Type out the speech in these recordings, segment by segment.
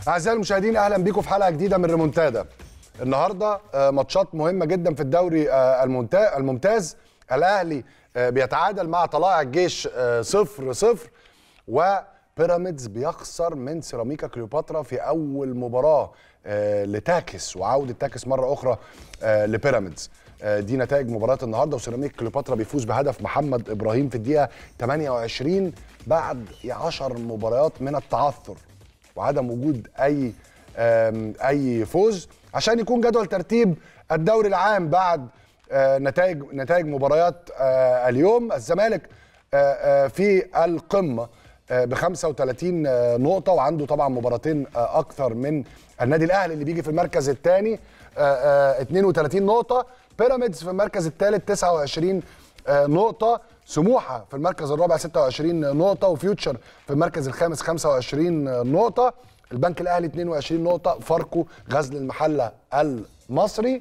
اعزائي المشاهدين اهلا بيكم في حلقه جديده من ريمونتادا النهارده آه، ماتشات مهمه جدا في الدوري آه، الممتا- الممتاز الاهلي آه، بيتعادل مع طلائع الجيش آه، صفر صفر وبيراميدز بيخسر من سيراميكا كليوباترا في اول مباراه آه، لتاكس وعوده تاكس مره اخرى آه، لبيراميدز آه، دي نتائج مباراه النهارده وسيراميكا كليوباترا بيفوز بهدف محمد ابراهيم في الدقيقه 28 بعد 10 مباريات من التعثر وعدم وجود اي آم، اي فوز عشان يكون جدول ترتيب الدوري العام بعد آه، نتائج نتائج مباريات آه، اليوم الزمالك آه، آه، في القمه ب 35 آه، نقطه وعنده طبعا مباراتين آه، اكثر من النادي الاهلي اللي بيجي في المركز الثاني 32 نقطه بيراميدز في المركز الثالث 29 آه، نقطة سموحة في المركز الرابع 26 نقطة وفيوتشر في المركز الخامس 25 نقطة البنك الأهلي 22 نقطة فاركو غزل المحلة المصري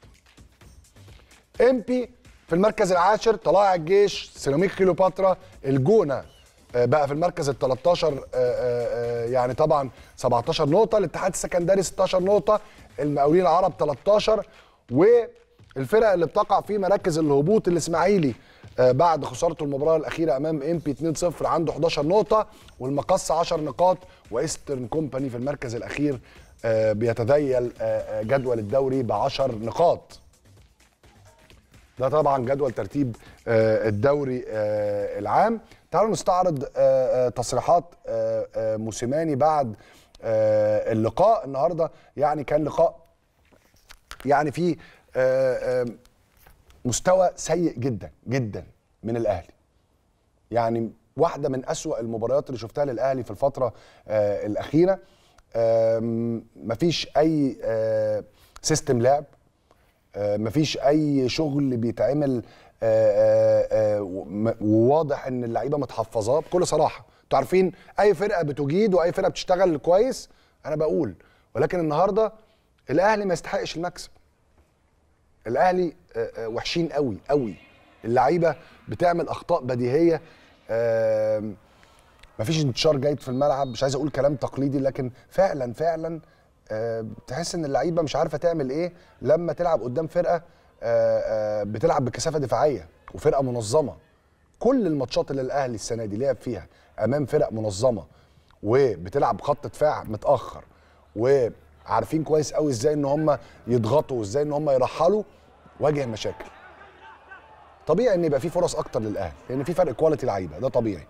امبي في المركز العاشر طلائع الجيش سيراميك كليوباترا الجونه آه، بقى في المركز ال 13 آه، آه، آه، يعني طبعا 17 نقطه الاتحاد السكندري 16 نقطه المقاولين العرب 13 والفرق اللي بتقع في مراكز الهبوط الاسماعيلي آه، بعد خسارته المباراه الاخيره امام امبي 2-0 عنده 11 نقطه والمقص 10 نقاط وايسترن كومباني في المركز الاخير آه، بيتذيل آه، آه، جدول الدوري ب 10 نقاط ده طبعا جدول ترتيب آه، الدوري آه، العام تعالوا نستعرض آه، آه، تصريحات آه، آه، موسيماني بعد آه، اللقاء النهارده يعني كان لقاء يعني فيه آه، آه، مستوى سيء جدا جدا من الاهلي يعني واحده من أسوأ المباريات اللي شفتها للاهلي في الفتره آه، الاخيره آم، مفيش اي آه، سيستم لعب آه، مفيش اي شغل بيتعمل آه، آه، آه، وم- وواضح ان اللعيبه متحفظاه بكل صراحه انتوا عارفين اي فرقه بتجيد واي فرقه بتشتغل كويس انا بقول ولكن النهارده الاهلي ما يستحقش المكسب الاهلي آه، آه، وحشين قوي قوي اللعيبه بتعمل اخطاء بديهيه آم، مفيش انتشار جيد في الملعب مش عايز اقول كلام تقليدي لكن فعلا فعلا آه، تحس ان اللعيبه مش عارفه تعمل ايه لما تلعب قدام فرقه آه، آه، بتلعب بكثافه دفاعيه وفرقه منظمه كل الماتشات اللي الاهلي السنه دي لعب فيها امام فرق منظمه وبتلعب خط دفاع متاخر وعارفين كويس قوي ازاي ان هم يضغطوا وازاي ان هم يرحلوا واجه مشاكل طبيعي ان يبقى في فرص اكتر للاهلي لان في فرق كواليتي لعيبه ده طبيعي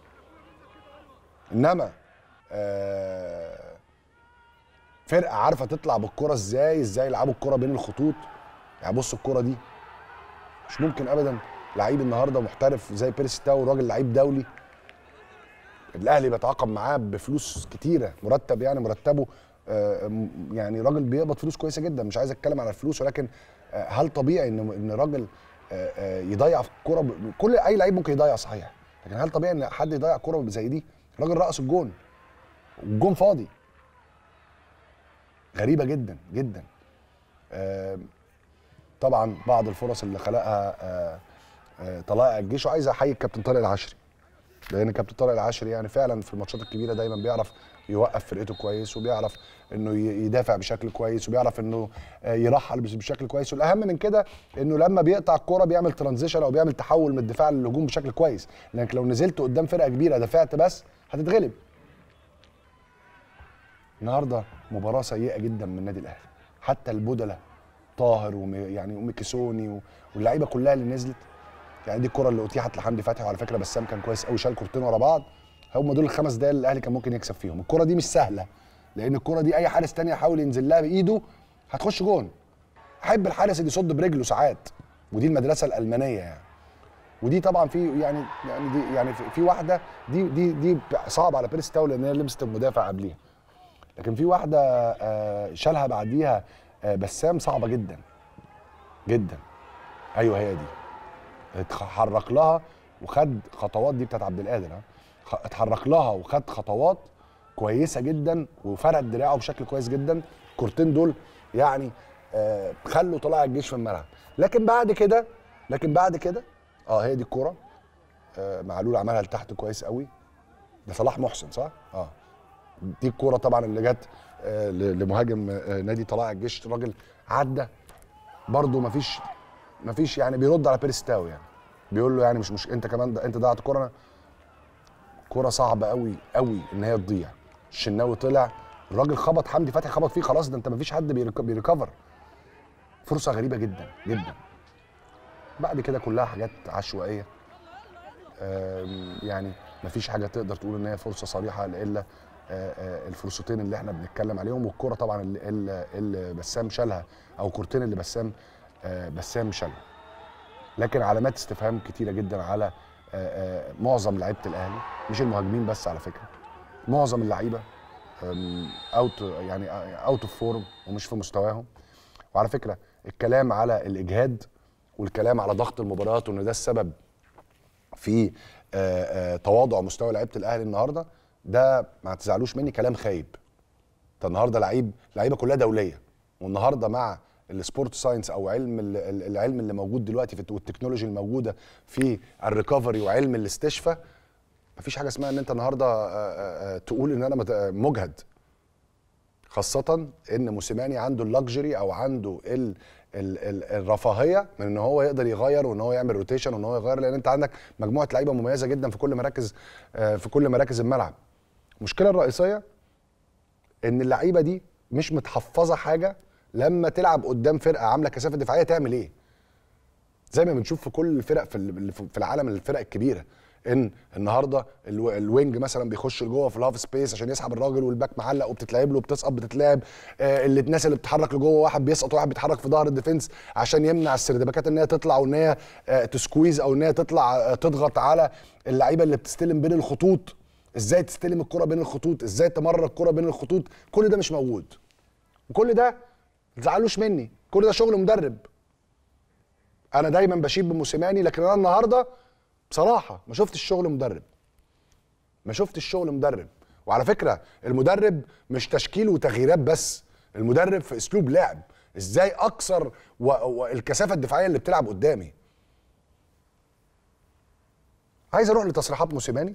انما آه فرقه عارفه تطلع بالكره ازاي ازاي يلعبوا الكره بين الخطوط يعني بص الكره دي مش ممكن ابدا لعيب النهارده محترف زي بيرسي تاو راجل لعيب دولي الاهلي بيتعاقد معاه بفلوس كتيره مرتب يعني مرتبه آه، م- يعني راجل بيقبض فلوس كويسه جدا مش عايز اتكلم على الفلوس ولكن آه، هل طبيعي ان ان راجل آه، آه، يضيع في الكوره ب- كل اي لعيب ممكن يضيع صحيح لكن هل طبيعي ان حد يضيع كوره زي دي راجل رقص الجون والجون فاضي غريبه جدا جدا آه، طبعا بعض الفرص اللي خلقها آه، آه، طلائع الجيش وعايز احيي الكابتن طارق العشري لان كابتن طارق العشري يعني فعلا في الماتشات الكبيره دايما بيعرف يوقف فرقته كويس وبيعرف انه ي- يدافع بشكل كويس وبيعرف انه آه، يرحل بش- بشكل كويس والاهم من كده انه لما بيقطع الكوره بيعمل ترانزيشن او بيعمل تحول من الدفاع للهجوم بشكل كويس لانك لو نزلت قدام فرقه كبيره دفعت بس هتتغلب النهارده مباراه سيئه جدا من النادي الاهلي حتى البدله طاهر وم يعني وميكيسوني و- واللعيبه كلها اللي نزلت يعني دي الكره اللي اتيحت لحمدي فتحي وعلى فكره بسام كان كويس قوي شال كورتين ورا بعض هم دول الخمس دقايق اللي الاهلي كان ممكن يكسب فيهم الكره دي مش سهله لان الكره دي اي حارس تاني يحاول ينزل لها بايده هتخش جون احب الحارس اللي يصد برجله ساعات ودي المدرسه الالمانيه يعني ودي طبعا في يعني يعني دي يعني في, في واحده دي دي دي صعب على بيرس تاو لان هي لمست المدافع قبليها لكن في واحده آه، شالها بعديها آه، بسام صعبه جدا جدا ايوه هي دي اتحرك لها وخد خطوات دي بتاعت عبد القادر ها خ- اتحرك لها وخد خطوات كويسه جدا وفرد دراعه بشكل كويس جدا الكورتين دول يعني آه خلوا طلع الجيش في الملعب لكن بعد كده لكن بعد كده اه هي دي الكوره آه معلول عملها لتحت كويس قوي ده صلاح محسن صح؟ اه دي الكوره طبعا اللي جت آه، ل- لمهاجم آه، نادي طلائع الجيش الراجل عدى برضه مفيش مفيش يعني بيرد على بيريس تاو يعني بيقول له يعني مش مش انت كمان انت ضيعت كوره كوره صعبه قوي قوي ان هي تضيع الشناوي طلع الراجل خبط حمدي فتحي خبط فيه خلاص ده انت مفيش حد بيرك- بيريكفر فرصه غريبه جدا جدا بعد كده كلها حاجات عشوائيه آم، يعني مفيش حاجه تقدر تقول ان هي فرصه صريحه الا آه، آه، الفرصتين اللي احنا بنتكلم عليهم والكره طبعا اللي, اللي, اللي بسام شالها او كورتين اللي بسام آه، بسام شالها لكن علامات استفهام كتيره جدا على آه، آه، معظم لعيبه الاهلي مش المهاجمين بس على فكره معظم اللعيبه اوت يعني اوت اوف فورم ومش في مستواهم وعلى فكره الكلام على الاجهاد والكلام على ضغط المباريات وان ده السبب في آه، آه، تواضع مستوى لعيبه الاهلي النهارده ده ما تزعلوش مني كلام خايب انت النهارده لعيب لعيبه كلها دوليه والنهارده مع السبورت ساينس او علم ال- ال- العلم اللي موجود دلوقتي في الت- والتكنولوجي الموجوده في الريكفري وعلم الاستشفاء مفيش حاجه اسمها ان انت النهارده آه، آه، آه، تقول ان انا مت- آه، مجهد خاصة ان موسيماني عنده اللكجري او عنده ال ال ال الرفاهية من ان هو يقدر يغير وان هو يعمل روتيشن وان هو يغير لان انت عندك مجموعة لعيبة مميزة جدا في كل مراكز آه، في كل مراكز الملعب. المشكلة الرئيسية ان اللعيبة دي مش متحفظة حاجة لما تلعب قدام فرقة عاملة كثافة دفاعية تعمل ايه؟ زي ما بنشوف في كل الفرق في ال- في العالم الفرق الكبيره ان النهارده الو- الوينج مثلا بيخش لجوه في الهاف سبيس عشان يسحب الراجل والباك معلق وبتتلعب له وبتسقط بتتلعب آه اللي الناس اللي بتتحرك لجوه واحد بيسقط واحد بيتحرك في ظهر الديفنس عشان يمنع السردباكات ان هي تطلع وان هي آه تسكويز او ان هي تطلع آه تضغط على اللعيبه اللي بتستلم بين الخطوط ازاي تستلم الكره بين الخطوط ازاي تمرر الكره بين الخطوط كل ده مش موجود وكل ده ما تزعلوش مني كل ده شغل مدرب انا دايما بشيد بموسيماني لكن انا النهارده بصراحه ما شفتش شغل مدرب ما شفتش شغل مدرب وعلى فكره المدرب مش تشكيل وتغييرات بس المدرب في اسلوب لعب ازاي اكسر و... و... الكثافه الدفاعيه اللي بتلعب قدامي عايز اروح لتصريحات موسيماني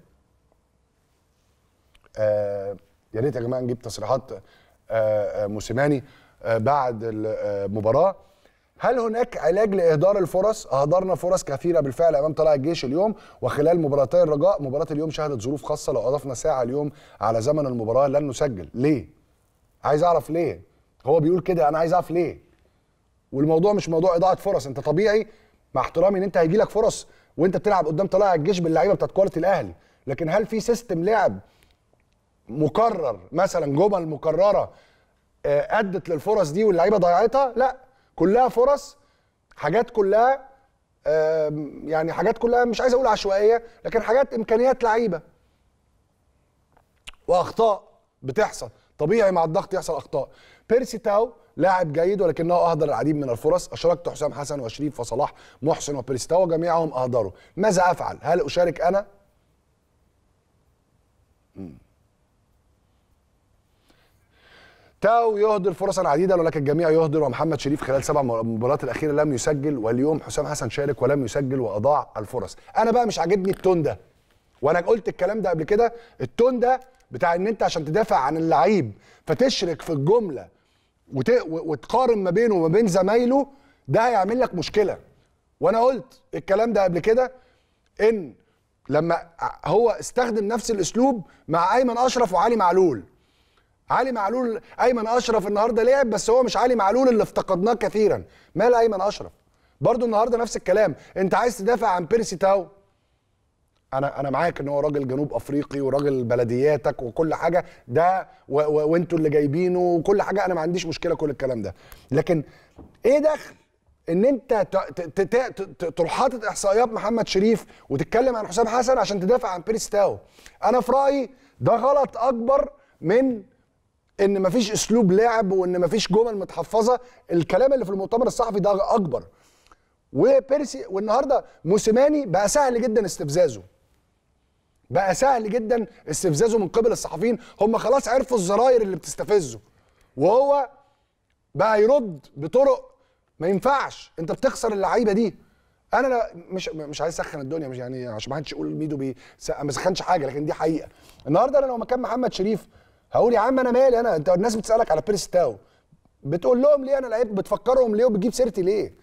آه يا ريت يا جماعه نجيب تصريحات آه آه موسيماني آه بعد المباراه هل هناك علاج لاهدار الفرص؟ اهدرنا فرص كثيره بالفعل امام طلائع الجيش اليوم وخلال مباراتي الرجاء مباراه اليوم شهدت ظروف خاصه لو اضفنا ساعه اليوم على زمن المباراه لن نسجل، ليه؟ عايز اعرف ليه؟ هو بيقول كده انا عايز اعرف ليه؟ والموضوع مش موضوع اضاعه فرص انت طبيعي مع احترامي ان انت هيجي لك فرص وانت بتلعب قدام طلائع الجيش باللعيبه بتاعت كواليتي الاهلي لكن هل في سيستم لعب مكرر مثلا جمل مكرره آه، ادت للفرص دي واللعيبه ضيعتها لا كلها فرص حاجات كلها آم، يعني حاجات كلها مش عايز اقول عشوائيه لكن حاجات امكانيات لعيبه واخطاء بتحصل طبيعي مع الضغط يحصل اخطاء بيرسي تاو لاعب جيد ولكنه اهدر العديد من الفرص اشركت حسام حسن وشريف وصلاح محسن وبيرسي تاو جميعهم اهدروا ماذا افعل هل اشارك انا مم. تاو يهدر فرصا عديده ولكن الجميع يهدر ومحمد شريف خلال سبع مباريات الاخيره لم يسجل واليوم حسام حسن شارك ولم يسجل واضاع الفرص انا بقى مش عاجبني التون ده وانا قلت الكلام ده قبل كده التون ده بتاع ان انت عشان تدافع عن اللعيب فتشرك في الجمله وت... و- وتقارن ما بينه وما بين زمايله ده هيعمل لك مشكله وانا قلت الكلام ده قبل كده ان لما ع- هو استخدم نفس الاسلوب مع ايمن اشرف وعلي معلول علي معلول ايمن اشرف النهارده لعب بس هو مش علي معلول اللي افتقدناه كثيرا مال ايمن اشرف برضو النهارده نفس الكلام انت عايز تدافع عن بيرسي تاو انا انا معاك ان هو راجل جنوب افريقي وراجل بلدياتك وكل حاجه ده و- و- وانتوا اللي جايبينه وكل حاجه انا ما عنديش مشكله كل الكلام ده لكن ايه دخل ان انت ت- ت- ت- ت- تروح حاطط احصائيات محمد شريف وتتكلم عن حسام حسن عشان تدافع عن بيرسي تاو انا في رايي ده غلط اكبر من ان مفيش اسلوب لعب وان مفيش جمل متحفظه الكلام اللي في المؤتمر الصحفي ده اكبر وبيرسي والنهارده موسيماني بقى سهل جدا استفزازه بقى سهل جدا استفزازه من قبل الصحفيين هم خلاص عرفوا الزراير اللي بتستفزه وهو بقى يرد بطرق ما ينفعش انت بتخسر اللعيبه دي انا لا مش مش عايز اسخن الدنيا مش يعني عشان ما حدش يقول ميدو بي ما سخنش حاجه لكن دي حقيقه النهارده انا لو مكان محمد شريف هقول يا عم انا مالي انا انت الناس بتسالك على بيرس تاو بتقول لهم ليه انا لعيب بتفكرهم ليه وبتجيب سيرتي ليه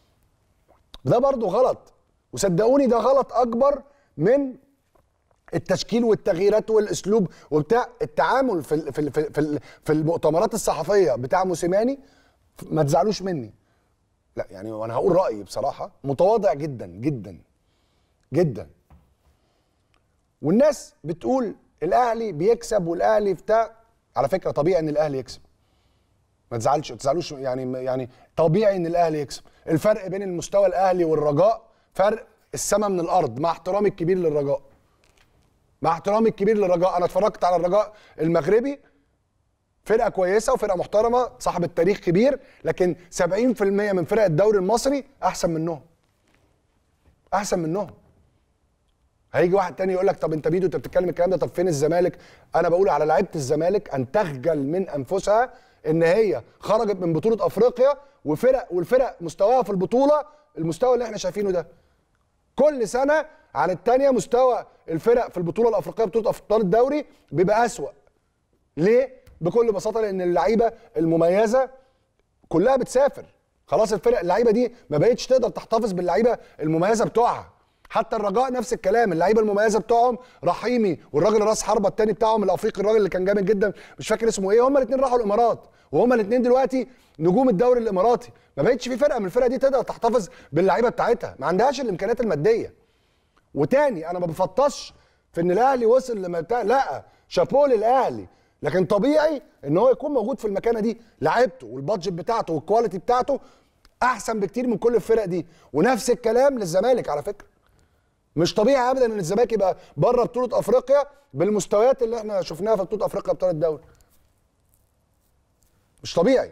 ده برضو غلط وصدقوني ده غلط اكبر من التشكيل والتغييرات والاسلوب وبتاع التعامل في ال- في ال- في ال- في, ال- في المؤتمرات الصحفيه بتاع موسيماني ما تزعلوش مني لا يعني وانا هقول رايي بصراحه متواضع جدا جدا جدا والناس بتقول الاهلي بيكسب والاهلي بتاع على فكره طبيعي ان الاهلي يكسب ما تزعلش ما تزعلوش يعني يعني طبيعي ان الاهلي يكسب الفرق بين المستوى الاهلي والرجاء فرق السماء من الارض مع احترامي الكبير للرجاء مع احترامي الكبير للرجاء انا اتفرجت على الرجاء المغربي فرقه كويسه وفرقه محترمه صاحبه تاريخ كبير لكن 70% من فرق الدوري المصري احسن منهم احسن منهم هيجي واحد تاني يقول لك طب انت بيدو انت بتتكلم الكلام ده طب فين الزمالك انا بقول على لعيبه الزمالك ان تخجل من انفسها ان هي خرجت من بطوله افريقيا وفرق والفرق مستواها في البطوله المستوى اللي احنا شايفينه ده كل سنه عن الثانيه مستوى الفرق في البطوله الافريقيه بطوله ابطال الدوري بيبقى اسوا ليه بكل بساطه لان اللعيبه المميزه كلها بتسافر خلاص الفرق اللعيبه دي ما بقتش تقدر تحتفظ باللعيبه المميزه بتوعها حتى الرجاء نفس الكلام اللعيبه المميزه بتوعهم رحيمي والراجل راس حربه التاني بتاعهم الافريقي الراجل اللي كان جامد جدا مش فاكر اسمه ايه هما الاثنين راحوا الامارات وهما الاثنين دلوقتي نجوم الدوري الاماراتي ما بقتش في فرقه من الفرق دي تقدر تحتفظ باللعيبه بتاعتها ما عندهاش الامكانيات الماديه وتاني انا ما بفطش في ان الاهلي وصل لما بتاع لا شابوه للاهلي لكن طبيعي ان هو يكون موجود في المكانه دي لعيبته والبادجت بتاعته والكواليتي بتاعته احسن بكتير من كل الفرق دي ونفس الكلام للزمالك على فكره مش طبيعي ابدا ان الزمالك يبقى بره بطوله افريقيا بالمستويات اللي احنا شفناها في بطوله افريقيا ابطال الدوري مش طبيعي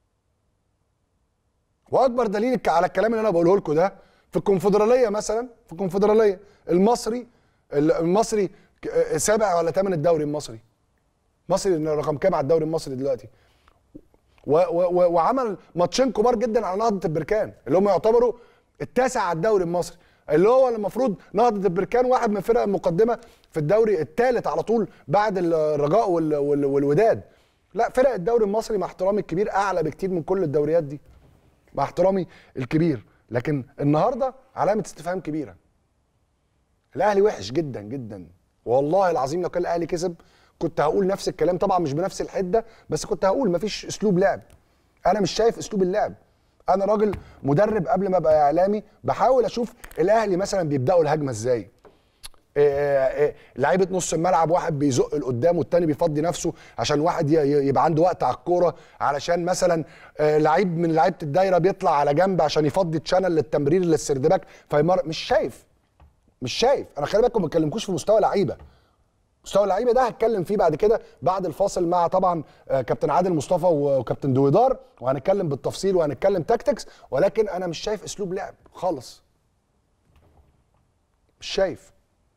واكبر دليل على الكلام اللي انا بقوله لكم ده في الكونفدراليه مثلا في الكونفدراليه المصري المصري ك- سابع ولا ثامن الدوري المصري مصري رقم كام على الدوري المصري دلوقتي و و و وعمل ماتشين كبار جدا على نهضه البركان اللي هم يعتبروا التاسع على الدوري المصري اللي هو المفروض نهضه البركان واحد من الفرق المقدمه في الدوري الثالث على طول بعد الرجاء وال وال والوداد لا فرق الدوري المصري مع احترامي الكبير اعلى بكتير من كل الدوريات دي مع احترامي الكبير لكن النهارده علامه استفهام كبيره الاهلي وحش جدا جدا والله العظيم لو كان الاهلي كسب كنت هقول نفس الكلام طبعا مش بنفس الحده بس كنت هقول مفيش اسلوب لعب انا مش شايف اسلوب اللعب انا راجل مدرب قبل ما ابقى اعلامي بحاول اشوف الاهلي مثلا بيبداوا الهجمه ازاي إيه إيه لعيبه نص الملعب واحد بيزق لقدام والتاني بيفضي نفسه عشان واحد ي- ي- يبقى عنده وقت على الكوره علشان مثلا آه، لعيب من لعيبه الدايره بيطلع على جنب عشان يفضي تشانل للتمرير للسردباك فيمر مش شايف مش شايف انا خلي بالكم ما بتكلمكوش في مستوى لعيبه مستوى اللعيبه ده هتكلم فيه بعد كده بعد الفاصل مع طبعا آه، كابتن عادل مصطفى وكابتن دويدار وهنتكلم بالتفصيل وهنتكلم تاكتكس ولكن انا مش شايف اسلوب لعب خالص مش شايف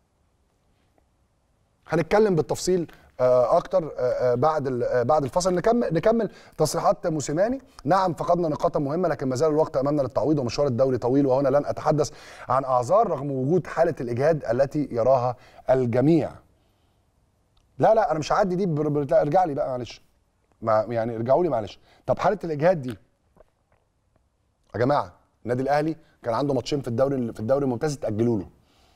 هنتكلم بالتفصيل آه، اكتر آه، آه، بعد ال- آه، بعد الفصل نكمل نكمل تصريحات موسيماني نعم فقدنا نقاطا مهمه لكن ما زال الوقت امامنا للتعويض ومشوار الدوري طويل وهنا لن اتحدث عن اعذار رغم وجود حاله الاجهاد التي يراها الجميع لا لا انا مش هعدي دي بر... بر... لا ارجع لي بقى معلش مع... يعني ارجعوا لي معلش طب حاله الاجهاد دي يا جماعه النادي الاهلي كان عنده ماتشين في الدوري في الدوري الممتاز اتاجلوا له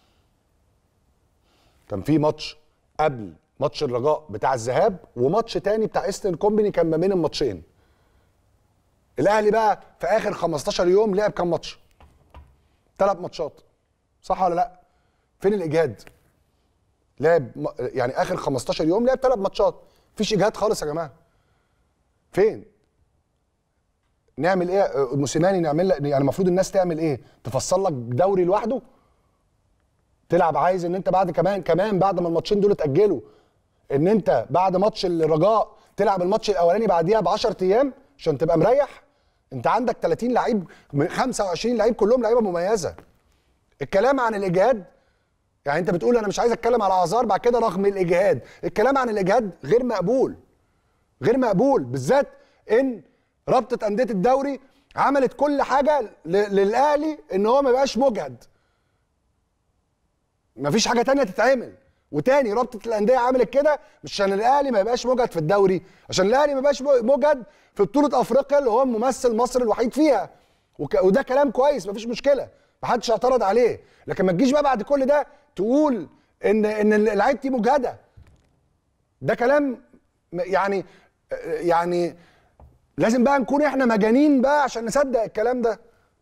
كان في ماتش قبل ماتش الرجاء بتاع الذهاب وماتش تاني بتاع ايسترن كومباني كان ما بين الماتشين الاهلي بقى في اخر 15 يوم لعب كام ماتش ثلاث ماتشات صح ولا لا فين الاجهاد لعب م- يعني اخر 15 يوم لعب ثلاث ماتشات مفيش اجهاد خالص يا جماعه فين نعمل ايه آه، موسيماني نعمل لك- يعني المفروض الناس تعمل ايه تفصل لك دوري لوحده تلعب عايز ان انت بعد كمان كمان بعد ما الماتشين دول اتاجلوا ان انت بعد ماتش الرجاء تلعب الماتش الاولاني بعديها ب 10 ايام عشان تبقى مريح انت عندك 30 لعيب من 25 لعيب كلهم لعيبه مميزه الكلام عن الاجهاد يعني انت بتقول انا مش عايز اتكلم على اعذار بعد كده رغم الاجهاد الكلام عن الاجهاد غير مقبول غير مقبول بالذات ان رابطه انديه الدوري عملت كل حاجه ل- للاهلي ان هو ما يبقاش مجهد مفيش حاجه تانية تتعمل وتاني رابطه الانديه عملت كده مش عشان الاهلي ما يبقاش موجد في الدوري عشان الاهلي ما يبقاش موجد في بطوله افريقيا اللي هو ممثل مصر الوحيد فيها وك... وده كلام كويس مفيش مشكله محدش اعترض عليه لكن ما تجيش بقى بعد كل ده تقول ان ان اللعيبه دي مجهده ده كلام يعني يعني لازم بقى نكون احنا مجانين بقى عشان نصدق الكلام ده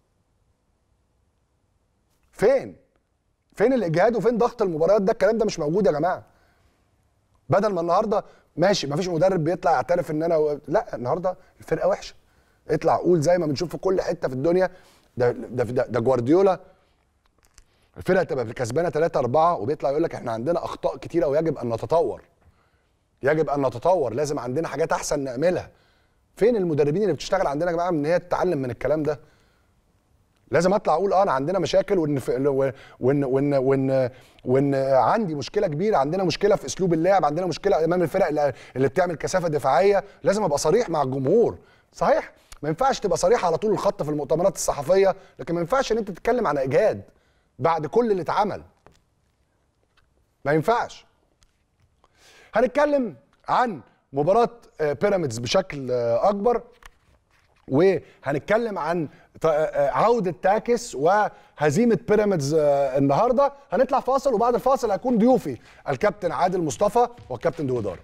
فين فين الاجهاد وفين ضغط المباريات ده الكلام ده مش موجود يا جماعه بدل ما النهارده ماشي مفيش مدرب بيطلع يعترف ان انا و... لا النهارده الفرقه وحشه اطلع قول زي ما بنشوف في كل حته في الدنيا ده ده ده, ده جوارديولا الفرقه تبقى كسبانه 3 4 وبيطلع يقول لك احنا عندنا اخطاء كتيره ويجب ان نتطور يجب ان نتطور لازم عندنا حاجات احسن نعملها فين المدربين اللي بتشتغل عندنا يا جماعه ان هي تتعلم من الكلام ده لازم اطلع اقول اه انا عندنا مشاكل وان وان وان وان وان عندي مشكله كبيره عندنا مشكله في اسلوب اللعب عندنا مشكله امام الفرق اللي بتعمل كثافه دفاعيه لازم ابقى صريح مع الجمهور صحيح ما ينفعش تبقى صريح على طول الخط في المؤتمرات الصحفيه لكن ما ينفعش ان انت تتكلم عن اجهاد بعد كل اللي اتعمل ما ينفعش هنتكلم عن مباراه بيراميدز بشكل اكبر وهنتكلم عن عودة تاكس وهزيمة بيراميدز النهاردة هنطلع فاصل وبعد الفاصل هيكون ضيوفي الكابتن عادل مصطفى والكابتن دوودار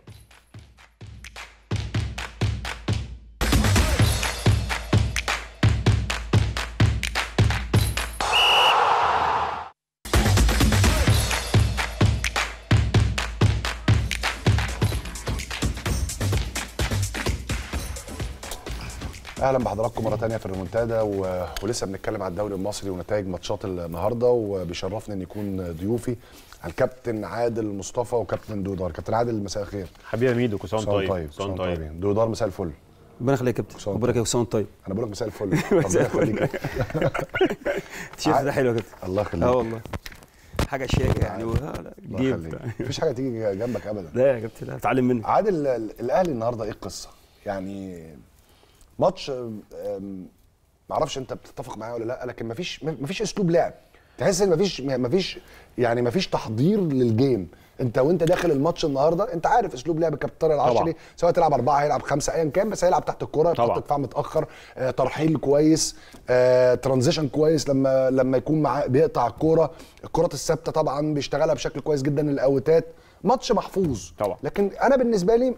اهلا بحضراتكم مره ثانيه في الريمونتادا و... ولسه بنتكلم على الدوري المصري ونتائج ماتشات النهارده وبيشرفني ان يكون ضيوفي الكابتن عادل مصطفى وكابتن دودار كابتن عادل مساء الخير حبيبي يا ميدو كل سنه طيب طيب سنه طيب دودار مساء الفل ربنا يخليك يا كابتن ربنا يخليك سنه طيب انا بقول لك مساء الفل ربنا يخليك التيشيرت ده حلو يا كابتن الله يخليك اه والله حاجه شياكه يعني جيب مفيش حاجه تيجي جنبك ابدا لا يا كابتن لا اتعلم منك عادل الاهلي النهارده ايه القصه يعني ماتش معرفش انت بتتفق معايا ولا لا لكن مفيش مفيش اسلوب لعب تحس ان مفيش مفيش يعني مفيش تحضير للجيم انت وانت داخل الماتش النهارده انت عارف اسلوب لعب الكابتن طارق العشري سواء تلعب اربعه هيلعب خمسه ايا كان بس هيلعب تحت الكوره تحط دفاع متاخر آه ترحيل كويس آه ترانزيشن كويس لما لما يكون معاه بيقطع الكوره الكرات الثابته طبعا بيشتغلها بشكل كويس جدا الاوتات ماتش محفوظ طبعا لكن انا بالنسبه لي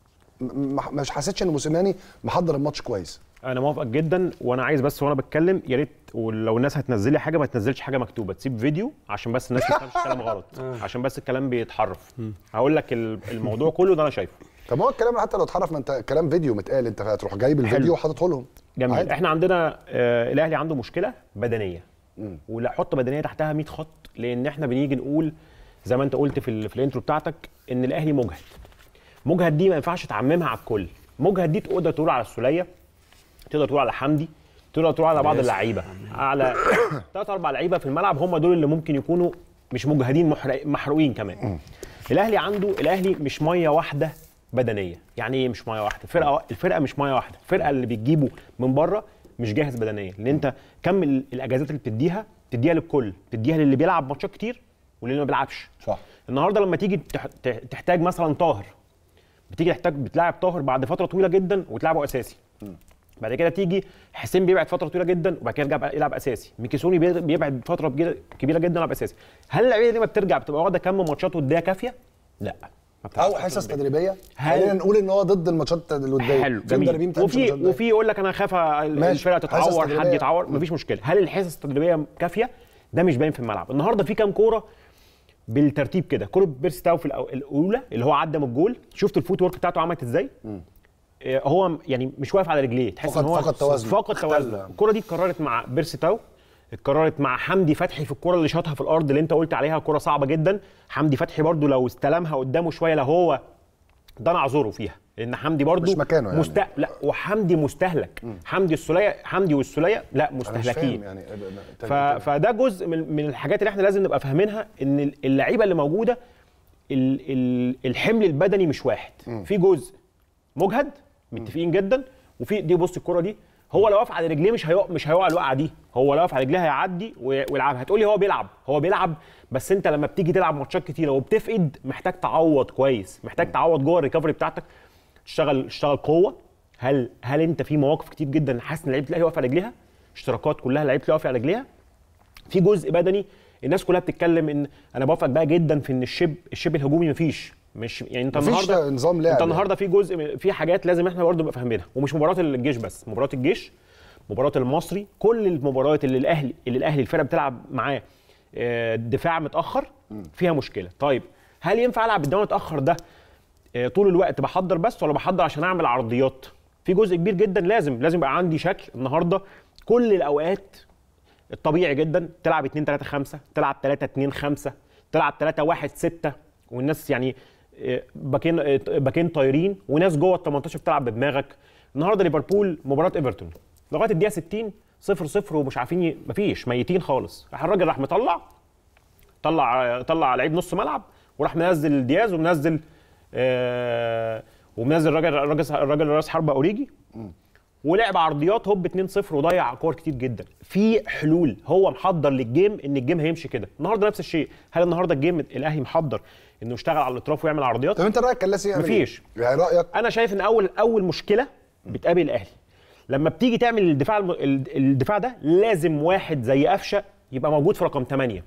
مش حسيتش ان موسيماني محضر الماتش كويس انا موافقك جدا وانا عايز بس وانا بتكلم يا ريت ولو الناس هتنزل لي حاجه ما تنزلش حاجه مكتوبه تسيب فيديو عشان بس الناس ما تفهمش الكلام غلط عشان بس الكلام بيتحرف هقول لك الموضوع كله ده انا شايفه طب ما هو الكلام حتى لو اتحرف ما انت كلام فيديو متقال انت هتروح جايب الفيديو وحاططه لهم جميل عادي. احنا عندنا آه الاهلي عنده مشكله بدنيه ولا حط بدنيه تحتها 100 خط لان احنا بنيجي نقول زي ما انت قلت في, في الانترو بتاعتك ان الاهلي مجهد مجهد دي ما ينفعش تعممها على الكل مجهد دي تقدر تقول على السوليه تقدر تقول على حمدي تقدر تقول على بعض اللعيبه على ثلاث اربع لعيبه في الملعب هم دول اللي ممكن يكونوا مش مجهدين محرق محروقين كمان الاهلي عنده الاهلي مش ميه واحده بدنيه يعني ايه مش ميه واحده الفرقه الفرقه مش ميه واحده الفرقه اللي بتجيبه من بره مش جاهز بدنيا لان انت كم الاجازات اللي بتديها تديها للكل تديها للي بيلعب ماتشات كتير واللي ما بيلعبش صح النهارده لما تيجي تحتاج مثلا طاهر بتيجي تحتاج بتلاعب طاهر بعد فتره طويله جدا وتلعبه اساسي بعد كده تيجي حسين بيبعد فتره طويله جدا وبعد كده يرجع يلعب اساسي ميكيسوني بيبعد فتره كبيره جدا يلعب اساسي هل اللعيبه دي لما بترجع بتبقى واخده كم ماتشات وديه كافيه لا او حصص تدريبيه خلينا نقول ان هو ضد الماتشات الوديه حلو جميل وفي وفي يقول لك انا خايف الفرقه تتعور حد يتعور مفيش مشكله هل الحصص التدريبيه كافيه ده مش باين في الملعب النهارده في كام كوره بالترتيب كده كوره بيرسي تاو في الاولى اللي هو عدى من الجول شفت الفوت ورك بتاعته عملت ازاي هو يعني مش واقف على رجليه تحس ان هو فقد توازن فقد توازن الكره دي اتكررت مع بيرسي تاو اتكررت مع حمدي فتحي في الكره اللي شاطها في الارض اللي انت قلت عليها كره صعبه جدا حمدي فتحي برده لو استلمها قدامه شويه لو هو ده انا اعذره فيها لان حمدي برده مش مكانه يعني. مست... لا وحمدي مستهلك م. حمدي السوليه حمدي والسوليه لا مستهلكين يعني ف... فده جزء من من الحاجات اللي احنا لازم نبقى فاهمينها ان اللعيبه اللي موجوده ال... ال... الحمل البدني مش واحد م. في جزء مجهد متفقين جدا وفي دي بص الكره دي هو لو واقف على رجليه مش هيقع مش هيقع الوقعه دي هو لو واقف على رجليه هيعدي و- ويلعبها هتقولي هو بيلعب هو بيلعب بس انت لما بتيجي تلعب ماتشات كتيره وبتفقد محتاج تعوض كويس محتاج تعوض جوه الريكفري بتاعتك تشتغل تشتغل قوه هل هل انت في مواقف كتير جدا حاسس ان لعيبه الاهلي واقفه على رجليها اشتراكات كلها لعيبه الاهلي واقفه على رجليها في جزء بدني الناس كلها بتتكلم ان انا بوافق بقى جدا في ان الشب الشب الهجومي مفيش مش يعني انت مفيش النهارده نظام لعب انت يعني. النهارده في جزء من- في حاجات لازم احنا برضه نبقى فاهمينها ومش مباراه الجيش بس مباراه الجيش مباراه المصري كل المباريات اللي الاهلي اللي الاهلي الفرقه بتلعب معاه آه، دفاع متاخر فيها مشكله طيب هل ينفع العب بالدفاع متاخر ده آه، طول الوقت بحضر بس ولا بحضر عشان اعمل عرضيات في جزء كبير جدا لازم لازم يبقى عندي شكل النهارده كل الاوقات الطبيعي جدا تلعب 2 3 5 تلعب 3 2 5 تلعب 3 1 6 والناس يعني آه، باكين آه، باكين طايرين وناس جوه ال 18 بتلعب بدماغك النهارده ليفربول مباراه ايفرتون لغايه الدقيقه 60 0 0 ومش عارفين ي... مفيش ميتين خالص راح الراجل راح مطلع طلع طلع لعيب نص ملعب وراح منزل دياز ومنزل آه ومنزل راجل راجل الراجل راس حربه اوريجي ولعب عرضيات هوب 2-0 وضيع كور كتير جدا في حلول هو محضر للجيم ان الجيم هيمشي كده النهارده نفس الشيء هل النهارده الجيم الاهلي محضر انه يشتغل على الاطراف ويعمل عرضيات طب انت رايك كان لازم يعمل مفيش. إيه؟ يعني رايك انا شايف ان اول اول مشكله بتقابل الاهلي لما بتيجي تعمل الدفاع الم... ال- الدفاع ده لازم واحد زي قفشه يبقى موجود في رقم 8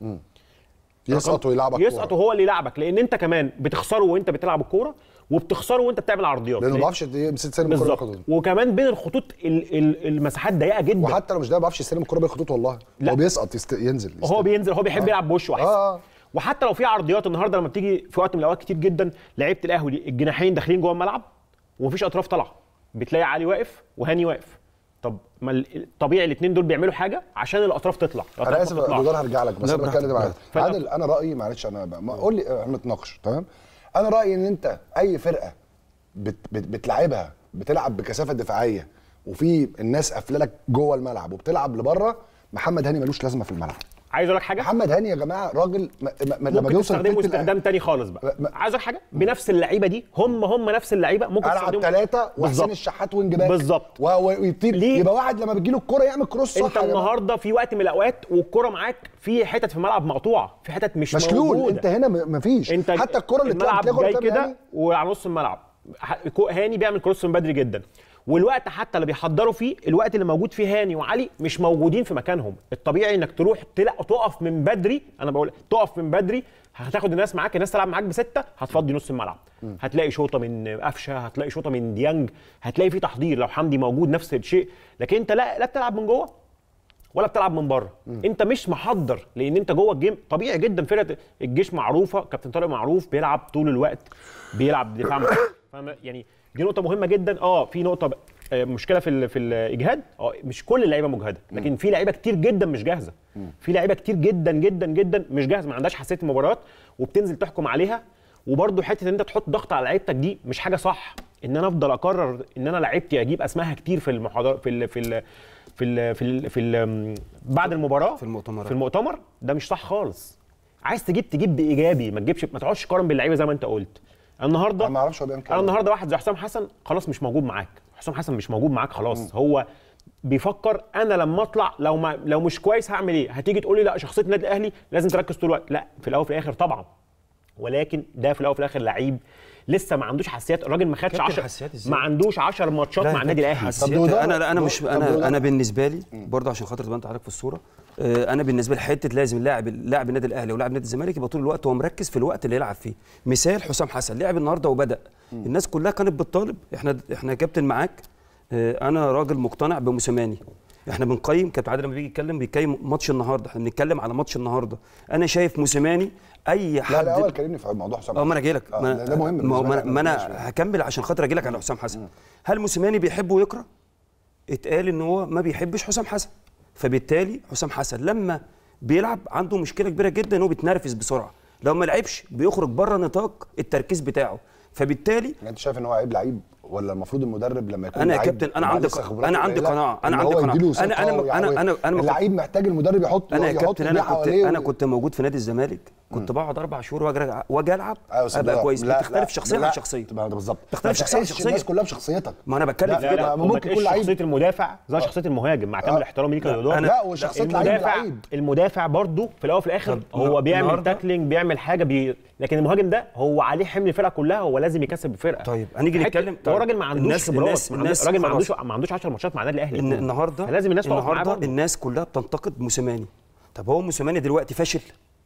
يسقط ويلعبك يسقط كورة. وهو اللي يلعبك لان انت كمان بتخسره وانت بتلعب الكوره وبتخسره وانت بتعمل عرضيات لانه ما لأن- بيعرفش يمسك سلم الكوره بالظبط بالقدم. وكمان بين الخطوط ال... ال... المساحات ضيقه جدا وحتى لو مش ده ما بيعرفش يستلم الكوره بين الخطوط والله لا. هو بيسقط يست... ينزل هو يستلم. بينزل هو بيحب يلعب بوشه احسن آه، آه. وحتى لو في عرضيات النهارده لما بتيجي في وقت من الاوقات كتير جدا لعيبه الاهلي الجناحين داخلين جوه الملعب ومفيش اطراف طالعه بتلاقي علي واقف وهاني واقف طب ما ال- طبيعي الاثنين دول بيعملوا حاجه عشان الاطراف تطلع انا الأطراف اسف ما يا تطلعش. ابو جار هرجع لك بس لا، انا براحتك، بتكلم معاك براحتك. عادل انا رايي معلش انا ب- ما قول لي احنا نتناقش تمام انا رايي ان انت اي فرقه بت بت بتلعبها بتلعب بكثافه دفاعيه وفي الناس قافله لك جوه الملعب وبتلعب لبره محمد هاني ملوش لازمه في الملعب عايز اقول لك حاجه محمد هاني يا جماعه راجل ما ما لما ممكن بيوصل تستخدمه تلت استخدام تاني خالص بقى ما- عايز اقول لك حاجه بنفس اللعيبه دي هم هم نفس اللعيبه ممكن العب تستخدمهم ثلاثه وحسين بالظبط. الشحات وينج باك بالظبط. و- و- ويطير ليه؟ يبقى واحد لما بتجيله الكوره يعمل كروس صح انت يا جماعة. النهارده في وقت من الاوقات والكره معاك في حتت في الملعب مقطوعه في حتت مش مشلول موجوده انت هنا م- مفيش انت حتى الكره اللي الملعب بتلعب جاي تلاقي كده وعلى نص الملعب ح- كو- هاني بيعمل كروس من بدري جدا والوقت حتى اللي بيحضروا فيه الوقت اللي موجود فيه هاني وعلي مش موجودين في مكانهم الطبيعي انك تروح تلا تقف من بدري انا بقول تقف من بدري هتاخد الناس معاك الناس تلعب معاك بسته هتفضي نص الملعب هتلاقي شوطه من قفشه هتلاقي شوطه من ديانج هتلاقي في تحضير لو حمدي موجود نفس الشيء لكن انت لا لا بتلعب من جوه ولا بتلعب من بره انت مش محضر لان انت جوه الجيم طبيعي جدا فرقه الجيش معروفه كابتن طارق معروف بيلعب طول الوقت بيلعب دفاع مع- فاهم يعني دي نقطه مهمه جدا اه في نقطه ب- آه، مشكله في ال- في الاجهاد اه مش كل اللعيبه مجهده لكن في لعيبه كتير جدا مش جاهزه في لعيبه كتير جدا جدا جدا مش جاهزه ما عندهاش حساسيه المباريات وبتنزل تحكم عليها وبرده حته ان انت تحط ضغط على لعيبتك دي مش حاجه صح ان انا افضل اقرر ان انا لعيبتي اجيب اسمائها كتير في المحاضره في ال في ال في ال في ال في ال بعد المباراه في المؤتمرات. في المؤتمر ده مش صح خالص عايز تجيب تجيب بايجابي ما تجيبش ما تقعدش تقارن باللعيبه زي ما انت قلت النهارده انا ما اعرفش هو بيعمل كده انا النهارده واحد زي حسام حسن خلاص مش موجود معاك حسام حسن مش موجود معاك خلاص هو بيفكر انا لما اطلع لو ما لو مش كويس هعمل ايه هتيجي تقول لي لا شخصيه النادي الاهلي لازم تركز طول الوقت لا في الاول وفي الاخر طبعا ولكن ده في الاول وفي الاخر لعيب لسه ما عندوش حساسيات الراجل ما خدش كابتن 10 حساسيات إزاي؟ ما عندوش 10 ماتشات لا مع يا النادي كابتن، الاهلي حساسيات. طب ده- انا لا انا ده- مش طب انا ده- انا بالنسبه لي برضه عشان خاطر تبقى انت حضرتك في الصوره آه، انا بالنسبه لي حته لازم لاعب لاعب النادي الاهلي ولاعب نادي الزمالك يبقى طول الوقت هو مركز في الوقت اللي يلعب فيه مثال حسام حسن لعب النهارده وبدا الناس كلها كانت بتطالب احنا احنا يا كابتن معاك آه، انا راجل مقتنع بموسيماني احنا بنقيم كابتن عادل لما بيجي يتكلم بيقيم ماتش النهارده احنا بنتكلم على ماتش النهارده انا شايف موسيماني اي لا حد الاول كلمني في موضوع حسام اه ما انا جاي لك آه، ما ده- ده مهم ما, هو- بالنسبة ما, لك، ما ماشي. انا هكمل عشان خاطر اجي لك على حسام حسن هل موسيماني بيحب ويكره اتقال ان هو ما بيحبش حسام حسن فبالتالي حسام حسن لما بيلعب عنده مشكله كبيره جدا ان هو بيتنرفز بسرعه لو ما لعبش بيخرج بره نطاق التركيز بتاعه فبالتالي يعني انت شايف ان هو عيب لعيب ولا المفروض المدرب لما يكون أنا يا لعيب كابتن، أنا ومعاه عندي لسه ق- خبرات أنا عندي قليلة، قناعة، أنا إن عندي هو قناعة. يديله أنا- ثقة أنا- ويعني أنا- أنا- أنا ما كنت- اللعيب محتاج المدرب يحط انا يا يحط كابتن انا إيديه كنت حواليه انا و- كنت موجود في نادي الزمالك كنت بقعد اربع شهور واجي أرجع- واجي العب أيوة يا أستاذ ابقى لا- كويس لا- بتختلف لا- شخصيه لا، عن شخصيه ما ده بالظبط تختلف ما شخصية عن تحسش شخصية. الناس كلها بشخصيتك ما انا بتكلم لا، في لا، كده لا، وما ممكن تقيسش يكون لعيب. شخصيه المدافع زي شخصيه المهاجم مع كامل احترامي ليك يا دودار أنا- لا وشخصيه لعيب المدافع لعيب المدافع برضه في الاول وفي الاخر طب هو بيعمل النهاردة- تاكلينج بيعمل حاجه بي... لكن المهاجم ده هو عليه حمل الفرقه كلها هو لازم يكسب الفرقه طيب، هنيجي حتة- نتكلم- هو طيب، راجل ما عندوش الناس- خبرات الناس- ما عندوش- الناس راجل ما خلاص. عندوش ما عندوش 10 ماتشات مع النادي الاهلي ان النهارده فلازم الناس تقف معاه النهارده برضه. الناس كلها بتنتقد موسيماني طب هو موسيماني دلوقتي فاشل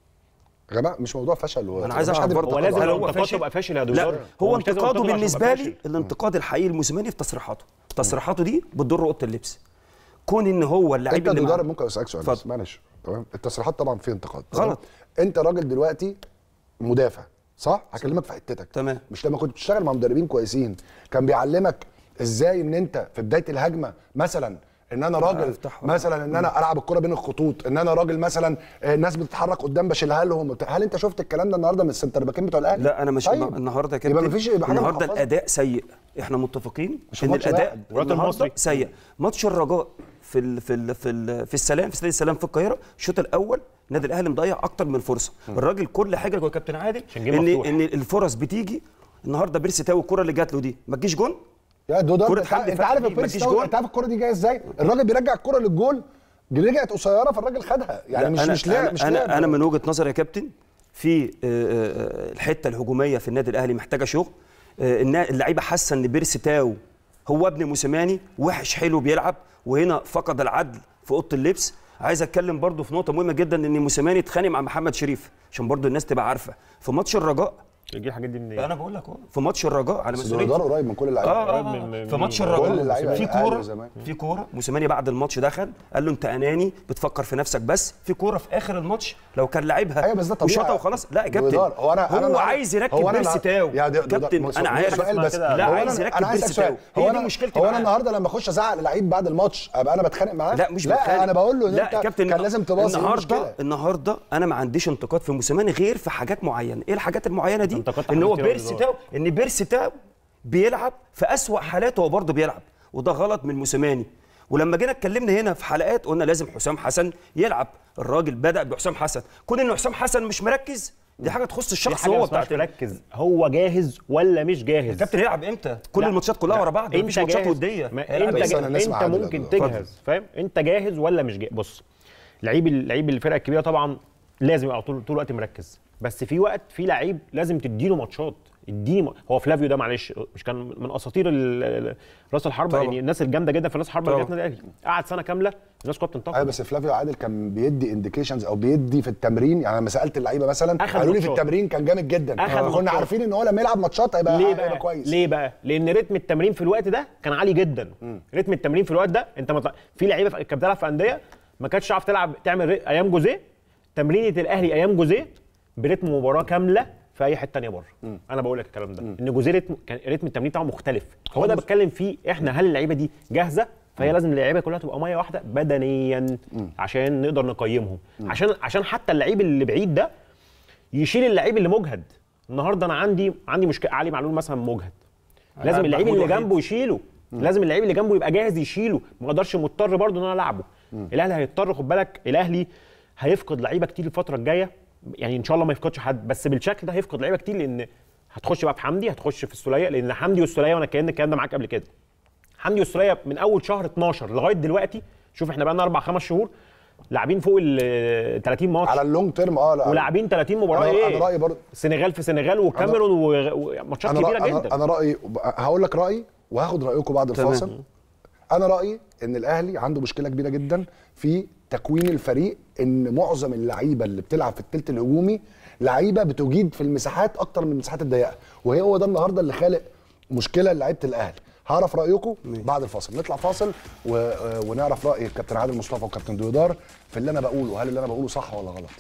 يا جماعه مش موضوع فشل انا عايز مفيش حد اعرف برضه هو لازم هل لو هو انتقاد فاشل؟ تبقى فاشل يا لا دكتور. هو هو مش لازم انتقاده انتقاد عشان بالنسبه يبقى لي فاشل. الانتقاد الحقيقي لموسيماني في تصريحاته تصريحاته دي بتضر اوضه اللبس كون ان هو اللعيب انت اللي دودار معاه- ممكن اسالك سؤال اتفضل. بس معلش تمام التصريحات طبعا فيها انتقاد غلط. تمام؟ انت راجل دلوقتي مدافع صح هكلمك في حتتك تمام. مش لما كنت بتشتغل مع مدربين كويسين كان بيعلمك ازاي ان انت في بدايه الهجمه مثلا ان انا راجل افتح- مثلا ان انا العب الكره بين الخطوط ان انا راجل مثلا آه، الناس بتتحرك قدام بشيلها لهم هل انت شفت الكلام ده النهارده من السنتر باكين بتوع الاهلي لا انا مش طيب. النهارده يا يبقى كابتن مفيش يبقى حاجه النهارده محفظة. الاداء سيء احنا متفقين مش ان ماتش الاداء واحد. الوقت النهارده المصري. سيء ماتش الرجاء في ال في ال في ال في السلام في استاد السلام في القاهره الشوط الاول النادي الاهلي مضيع اكتر من فرصه الراجل كل حاجه جوه كابتن عادل عشان جيم ان مفتوح. ان الفرص بتيجي النهارده بيرسي تاو الكره اللي جات له دي ما تجيش جون يا دودار كرة انت, حد انت فتحي عارف ما البيرس تجيش ده- جول. انت عارف الكره دي جايه ازاي الراجل بيرجع الكره للجول دي رجعت قصيره فالراجل خدها يعني لا، مش أنا مش لعب أنا مش أنا, لعب انا من وجهه نظري يا كابتن في آه، آه، الحته الهجوميه في النادي الاهلي محتاجه شغل آه، النا- اللعيبه حاسه ان بيرسي تاو هو ابن موسيماني وحش حلو بيلعب وهنا فقد العدل في اوضه اللبس عايز اتكلم برضو في نقطه مهمه جدا ان موسيماني اتخانق مع محمد شريف عشان برضو الناس تبقى عارفه في ماتش الرجاء تجيب الحاجات دي منين؟ انا بقول لك اهو في ماتش الرجاء على بس مسؤوليه دودار قريب من كل اللعيبه اه قريب آه، من- آه. من- في ماتش من كل الرجاء اللعيبة في أهلي كوره وزمالك. في كوره موسيماني بعد الماتش دخل قال له انت اناني بتفكر في نفسك بس في كوره في اخر الماتش لو كان لعبها ايوه بس ده طبيعي وشاطها وخلاص لا يا كابتن دودار، هو انا هو أنا النهاردة- عايز يركب هو أنا بيرسي النهاردة- تاو يا دودار، كابتن بص- انا بص- عارف سؤال بس لا هو عايز أنا- يركب أنا عايز بيرسي أسأل تاو سؤال. هو هي دي أنا- مشكلتي هو انا معاه. النهارده لما اخش ازعق للعيب بعد الماتش ابقى انا بتخانق معاه لا مش لا بتخانق. انا بقول له ان لا انت يا كابتن كان لازم تباصي إيه النهارده المشكلة؟ النهارده انا ما عنديش انتقاد في موسيماني غير في حاجات معينه ايه الحاجات المعينه دي انتقدت ان هو حاجات كتير بيرسي أوي تاو ان بيرسي تاو بيلعب في اسوأ حالاته هو برضه بيلعب وده غلط من موسيماني ولما جينا اتكلمنا هنا في حلقات قلنا لازم حسام حسن يلعب الراجل بدا بحسام حسن كون ان حسام حسن مش مركز دي حاجه تخص في الشخص حاجه هو هو بتاعت مركز هو جاهز ولا مش جاهز الكابتن يلعب امتى كل لا. الماتشات كلها لا. ورا بعض انت مفيش ماتشات جاهز. وديه ما هيلعب انت إيه؟ بس أنا جاهز. نسمع انت عادل ممكن اتفضل. تجهز فاهم انت جاهز ولا مش جاهز بص لعيب لعيب الفرقه الكبيره طبعا لازم يبقى طول طول الوقت مركز بس في وقت في لعيب لازم تديله ماتشات اديني م... هو فلافيو ده معلش مش كان من اساطير ال- ال- راس الحربه طبعا. يعني الناس الجامده جدا في راس الحربه اللي طبعا. جت النادي الاهلي قعد سنه كامله الناس كلها بتنتقد ايوه بس فلافيو عادل كان بيدي انديكيشنز او بيدي في التمرين يعني لما سالت اللعيبه مثلا أخد قالوا لي في ماتشات. التمرين كان جامد جدا أخد كنا ماتشات. عارفين ان هو لما يلعب ماتشات هيبقى ليه هيبقى بقى؟ كويس ليه بقى؟ لان رتم التمرين في الوقت ده كان عالي جدا رتم التمرين في الوقت ده انت مطلع... في لعيبه في- كانت بتلعب في انديه ما كانتش تعرف تلعب تعمل ر- ايام جوزيه تمرينه الاهلي ايام جوزيه برتم مباراه كامله في اي حته ثانيه بره انا بقول لك الكلام ده ان جوزيه رتم كان رتم التمرين بتاعه مختلف هو ده بتكلم فيه احنا هل اللعيبه دي جاهزه فهي لازم اللعيبه كلها تبقى ميه واحده بدنيا عشان نقدر نقيمهم عشان عشان حتى اللعيب اللي بعيد ده يشيل اللعيب اللي مجهد النهارده انا عندي عندي مشكله علي معلول مثلا مجهد لازم هيلعب اللعيب محمود اللي وحيد. جنبه يشيله لازم اللعيب اللي جنبه يبقى جاهز يشيله ما اقدرش مضطر برضه ان انا العبه الاهلي هيضطر خد بالك الاهلي هيفقد لعيبه كتير الفتره الجايه يعني ان شاء الله ما يفقدش حد بس بالشكل ده هيفقد لعيبه كتير لان هتخش بقى في حمدي هتخش في السوليه لان حمدي والسوليه وانا كان الكلام ده معاك قبل كده حمدي والسوليه من اول شهر 12 لغايه دلوقتي شوف احنا بقى لنا اربع خمس شهور لاعبين فوق ال 30 ماتش على اللونج تيرم اه لا ولاعبين 30 مباراه أنا- ايه أنا رأيي برضه- السنغال في سنغال وكاميرون و- وماتشات انا كبيره رأي جدا انا, أنا رايي هقول لك رايي وهاخد رايكم بعد تمام. الفاصل انا رايي ان الاهلي عنده مشكله كبيره جدا في تكوين الفريق ان معظم اللعيبه اللي بتلعب في الثلث الهجومي لعيبه بتجيد في المساحات اكتر من المساحات الضيقه وهي هو ده النهارده اللي خالق مشكله لعيبه الاهلي هعرف رايكم بعد الفاصل نطلع فاصل و... ونعرف راي الكابتن عادل مصطفى والكابتن ديودار في اللي انا بقوله هل اللي انا بقوله صح ولا غلط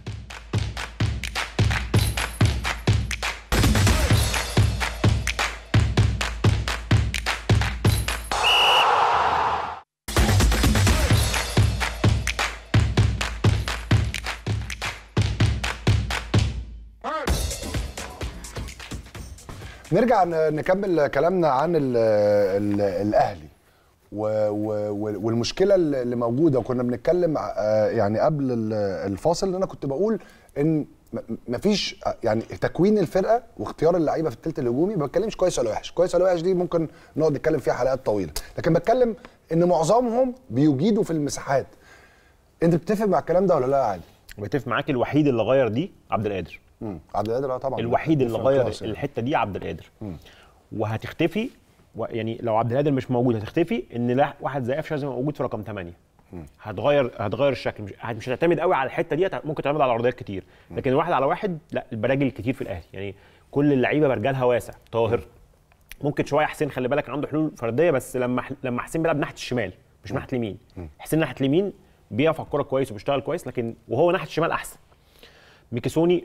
نرجع ن- نكمل كلامنا عن ال ال الاهلي و و والمشكله اللي موجوده وكنا بنتكلم آه، يعني قبل ال- الفاصل ان انا كنت بقول ان م- مفيش يعني تكوين الفرقه واختيار اللعيبه في الثلث الهجومي ما بتكلمش كويس ولا وحش كويس ولا وحش دي ممكن نقعد نتكلم فيها حلقات طويله لكن بتكلم ان معظمهم بيجيدوا في المساحات انت بتتفق مع الكلام ده ولا لا عادي بتفق معاك الوحيد اللي غير دي عبد القادر امم عبد القادر اه طبعا الوحيد اللي فرق غير كلاس يعني. الحته دي عبد القادر وهتختفي و- يعني لو عبد القادر مش موجود هتختفي ان لا واحد زي قفشه لازم يبقى موجود في رقم 8 هتغير هتغير الشكل مش هت- مش هتعتمد قوي على الحته دي هت- ممكن تعتمد على عرضيات كتير لكن واحد على واحد لا البراجل كتير في الاهلي يعني كل اللعيبه برجالها واسع طاهر ممكن شويه حسين خلي بالك عنده حلول فرديه بس لما ح- لما حسين بيلعب ناحيه الشمال مش ناحيه اليمين حسين ناحيه اليمين بيقف على الكوره كويس وبيشتغل كويس لكن وهو ناحيه الشمال احسن ميكيسوني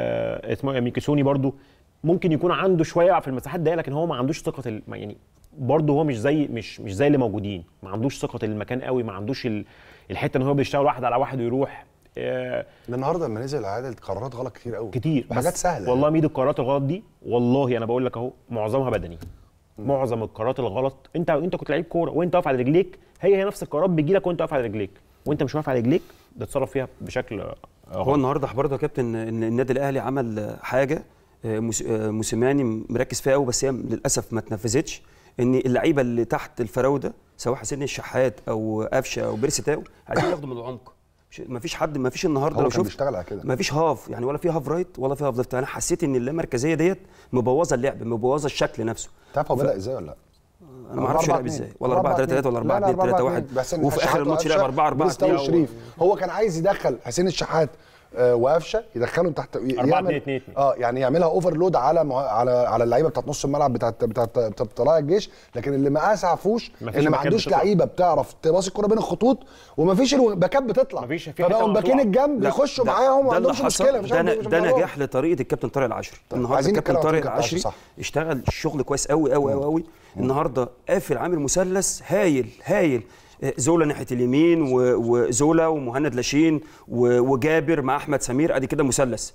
آه اسمه إيه؟ ميكيسوني برضو ممكن يكون عنده شويه في المساحات دي لكن هو ما عندوش ثقه ال- ما يعني برضه هو مش زي مش مش زي اللي موجودين ما عندوش ثقه المكان قوي ما عندوش ال- الحته ان هو بيشتغل واحد على واحد ويروح آه النهارده لما نزل عادل قرارات غلط كتير قوي كتير حاجات بس سهله والله ميد القرارات الغلط دي والله انا بقول لك اهو معظمها بدني معظم القرارات الغلط انت انت كنت لعيب كوره وانت واقف على رجليك هي هي نفس القرارات بتجي لك وانت واقف على رجليك وانت مش واقف على رجليك بتتصرف فيها بشكل آه، هو غلط. النهارده برضه يا كابتن ان النادي الاهلي عمل حاجه آه، موس- آه، موسيماني مركز فيها قوي بس هي للاسف ما اتنفذتش ان اللعيبه اللي تحت الفراوده سواء حسين الشحات او قفشه او بيرسي تاو عايزين ياخدوا من العمق ما فيش حد ما فيش النهارده هو لو كان شفت بيشتغل على كده. ما فيش هاف يعني ولا في هاف رايت ولا في هاف ليفت انا حسيت ان اللامركزيه ديت مبوظه اللعب مبوظه الشكل نفسه تعرف هو بدا ازاي ولا لا؟ انا ما اعرفش أربعة يلعب اتنين. ازاي ولا 4 3 3 ولا 4 2 3 1 وفي اخر الماتش لعب 4 4 2 2 شريف هو كان عايز يدخل حسين الشحات آه، وقفشه يدخلهم تحت ي- أربعة يعمل- اتنين اتنين اتنين. اه يعني يعملها اوفرلود على مع- على على اللعيبه بتاعت نص الملعب بتاعت بتاعت بتاعت طلائع الجيش لكن اللي ما اسعفوش مفيش ان ما باكات عندوش بتطلع. لعيبه بتعرف تباصي الكوره بين الخطوط ومفيش الباكات بتطلع مفيش في حتة فبقوا باكين مقطوعة. الجنب لا، بيخشوا ده- معاهم وما ده اللي عندهمش حصل. مشكله مش ده, عارف- ن- مش ده موضوع. نجاح لطريقه الكابتن طارق العشري النهارده عايزين الكابتن نتكلم عن طارق طريقة العشري، العشري صح. اشتغل الشغل كويس قوي قوي قوي قوي النهارده قافل عامل مثلث هايل هايل آه، زولا ناحيه اليمين و- وزولا ومهند لاشين و- وجابر مع احمد سمير ادي كده مثلث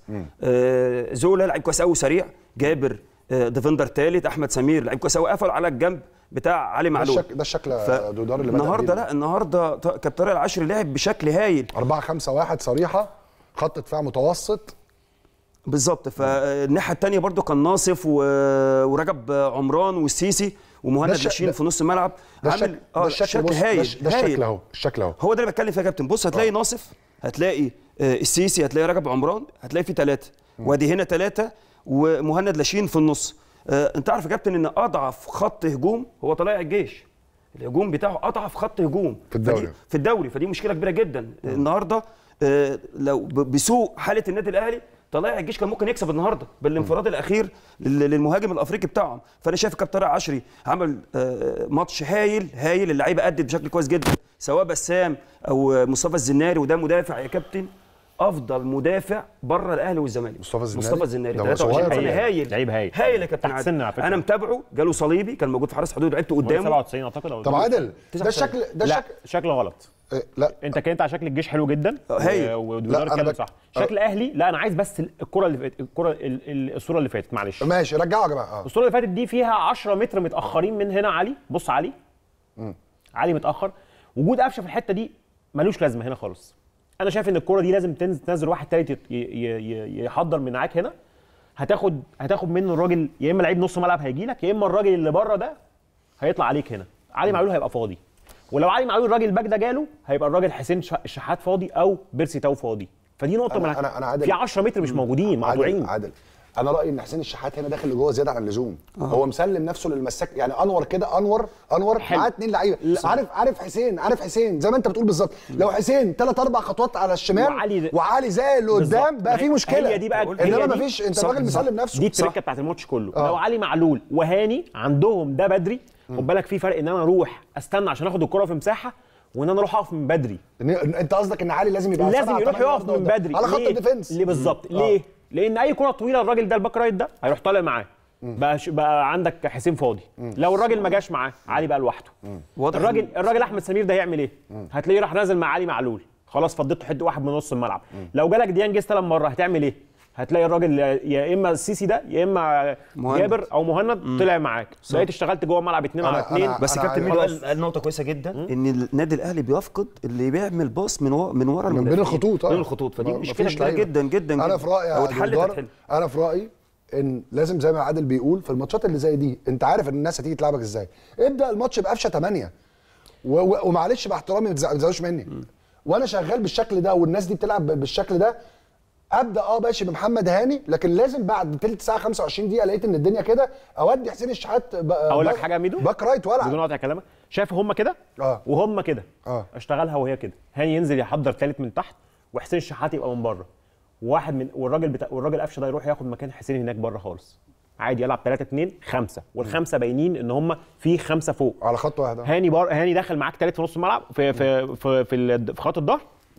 آه، زولا لعيب كويس قوي سريع جابر آه، ديفندر ثالث احمد سمير لعيب كويس قوي قفل على الجنب بتاع علي ده معلول الشكل ده الشكل يا دودار اللي بدأ النهارده بيه. لا النهارده ط- كابتن طارق العشري لعب بشكل هايل 4 5 1 صريحه خط دفاع متوسط بالظبط فالناحيه الثانيه برضو كان ناصف و... ورجب عمران والسيسي ومهند الش- لاشين ده- في نص الملعب ده عامل- الشكل آه، ده الشكل بص ده هايل الش- ده هايل. الشكل اهو الشكل اهو هو ده اللي بتكلم فيه يا كابتن بص هتلاقي ناصف هتلاقي آه، السيسي هتلاقي رجب عمران هتلاقي في ثلاثه وادي هنا ثلاثه ومهند لاشين في النص آه، انت عارف يا كابتن ان اضعف خط هجوم هو طلائع الجيش الهجوم بتاعه اضعف خط هجوم في الدوري. فدي في الدوري فدي مشكله كبيره جدا النهارده آه، لو ب- بسوء حاله النادي الاهلي طلائع الجيش كان ممكن يكسب النهارده بالانفراد الاخير لل- للمهاجم الافريقي بتاعهم فانا شايف الكابتن طارق عشري عمل آه، ماتش هايل هايل اللعيبه ادت بشكل كويس جدا سواء بسام او مصطفى الزناري وده مدافع يا كابتن افضل مدافع بره الاهلي والزمالك مصطفى الزناري؟ مصطفى الزناري ده هو 23 صغير سنه ولا إيه؟ هايل لعيب هايل. هايل يا كابتن تحت عادل سن على فكرة. انا متابعه جاله صليبي كان موجود في حرس حدود لعبت قدامه 97 اعتقد او طب عادل ده 99. الشكل ده لا الشكل شكله غلط إيه، لا انت كنت على شكل الجيش حلو جدا هايل. و- لا، ودودار أنا اتكلم بك- صح شكل اهلي لا انا عايز بس الكره اللي فاتت الكره ال- ال- الصوره اللي فاتت معلش ماشي رجعوا يا جماعه اه الصوره اللي فاتت دي فيها 10 متر متاخرين من هنا علي بص علي علي متاخر وجود قفشه في الحته دي ملوش لازمه هنا خالص انا شايف ان الكره دي لازم تنزل تنزل واحد تالت يت- ي- ي- ي- يحضر من معاك هنا هتاخد هتاخد منه الراجل يا اما لعيب نص ملعب هيجي لك يا اما الراجل اللي بره ده هيطلع عليك هنا علي معلول هيبقى فاضي ولو علي معلول الراجل الباك ده جاله هيبقى الراجل حسين ش- الشحات فاضي او بيرسي تاو فاضي فدي نقطه أنا- من أنا- أنا عادل- في 10 متر مش موجودين عادل مقطوعين عادل انا رايي ان حسين الشحات هنا داخل لجوه زياده عن اللزوم هو مسلم نفسه للمساك يعني انور كده انور انور حلو. معاه اتنين لعيبه عارف عارف حسين عارف حسين زي ما انت بتقول بالظبط لو حسين ثلاث اربع خطوات على الشمال وعلي ده- وعلي زي اللي قدام بالظبط. بقى في مشكله هي دي بقى انما هي ما دي- فيش انت صح، الراجل صح. مسلم نفسه دي التركه بتاعت الماتش كله لو علي معلول وهاني عندهم ده بدري خد بالك في فرق ان انا اروح استنى عشان اخد الكره في مساحه وان انا اروح اقف من بدري إن- انت قصدك ان علي لازم يبقى لازم سبعة، يروح تمانية يقف ياردة من قدام. بدري على خط ليه؟ الديفنس ليه بالظبط آه. ليه لان اي كره طويله الراجل ده الباك رايت ده هيروح طالع معاه بقى ش... بقى عندك حسين فاضي لو الراجل ما جاش معاه علي بقى لوحده واضح الراجل الراجل احمد سمير ده هيعمل ايه هتلاقيه راح نازل مع علي معلول خلاص فضيت حد واحد من نص الملعب لو جالك ديان جه استلم مره هتعمل ايه هتلاقي الراجل يا اما السيسي ده يا اما مهند. جابر او مهند طلع معاك بقيت اشتغلت جوه الملعب اتنين أنا- على اتنين أنا- بس أنا كابتن عايز- ميدو قال قال نقطه كويسه جدا ان النادي الاهلي بيفقد اللي بيعمل باص من ورا من ورا من بين المدافعين. الخطوط آه. بين الخطوط فدي ما- مشكله مفيش كبيره لعيبة. جدا جدا انا جدا. في رايي لو يا اتحلت جلدار، هتحل انا في رايي ان لازم زي ما عادل بيقول في الماتشات اللي زي دي انت عارف ان الناس هتيجي تلعبك ازاي ابدا الماتش بقفشه 8 و... و... ومعلش باحترامي ما تزع- ما تزعلوش مني وانا شغال بالشكل ده والناس دي بتلعب ب- بالشكل ده ابدا اه ماشي بمحمد هاني لكن لازم بعد تلت ساعه 25 دقيقه لقيت ان الدنيا كده اودي حسين الشحات ب... أقول لك باك- حاجة يا ميدو؟ باك رايت بدون والعب قطع كلامك شايف هم كده آه. وهم كده آه. اشتغلها وهي كده هاني ينزل يحضر ثالث من تحت وحسين الشحات يبقى من بره واحد من والراجل بتاع والراجل قفشه ده يروح ياخد مكان حسين هناك بره خالص عادي يلعب 3 2 5 والخمسه باينين ان هم في خمسه فوق على خط واحد آه. هاني بار... هاني دخل معاك ثالث في نص الملعب في في في في, ال- في خط الظهر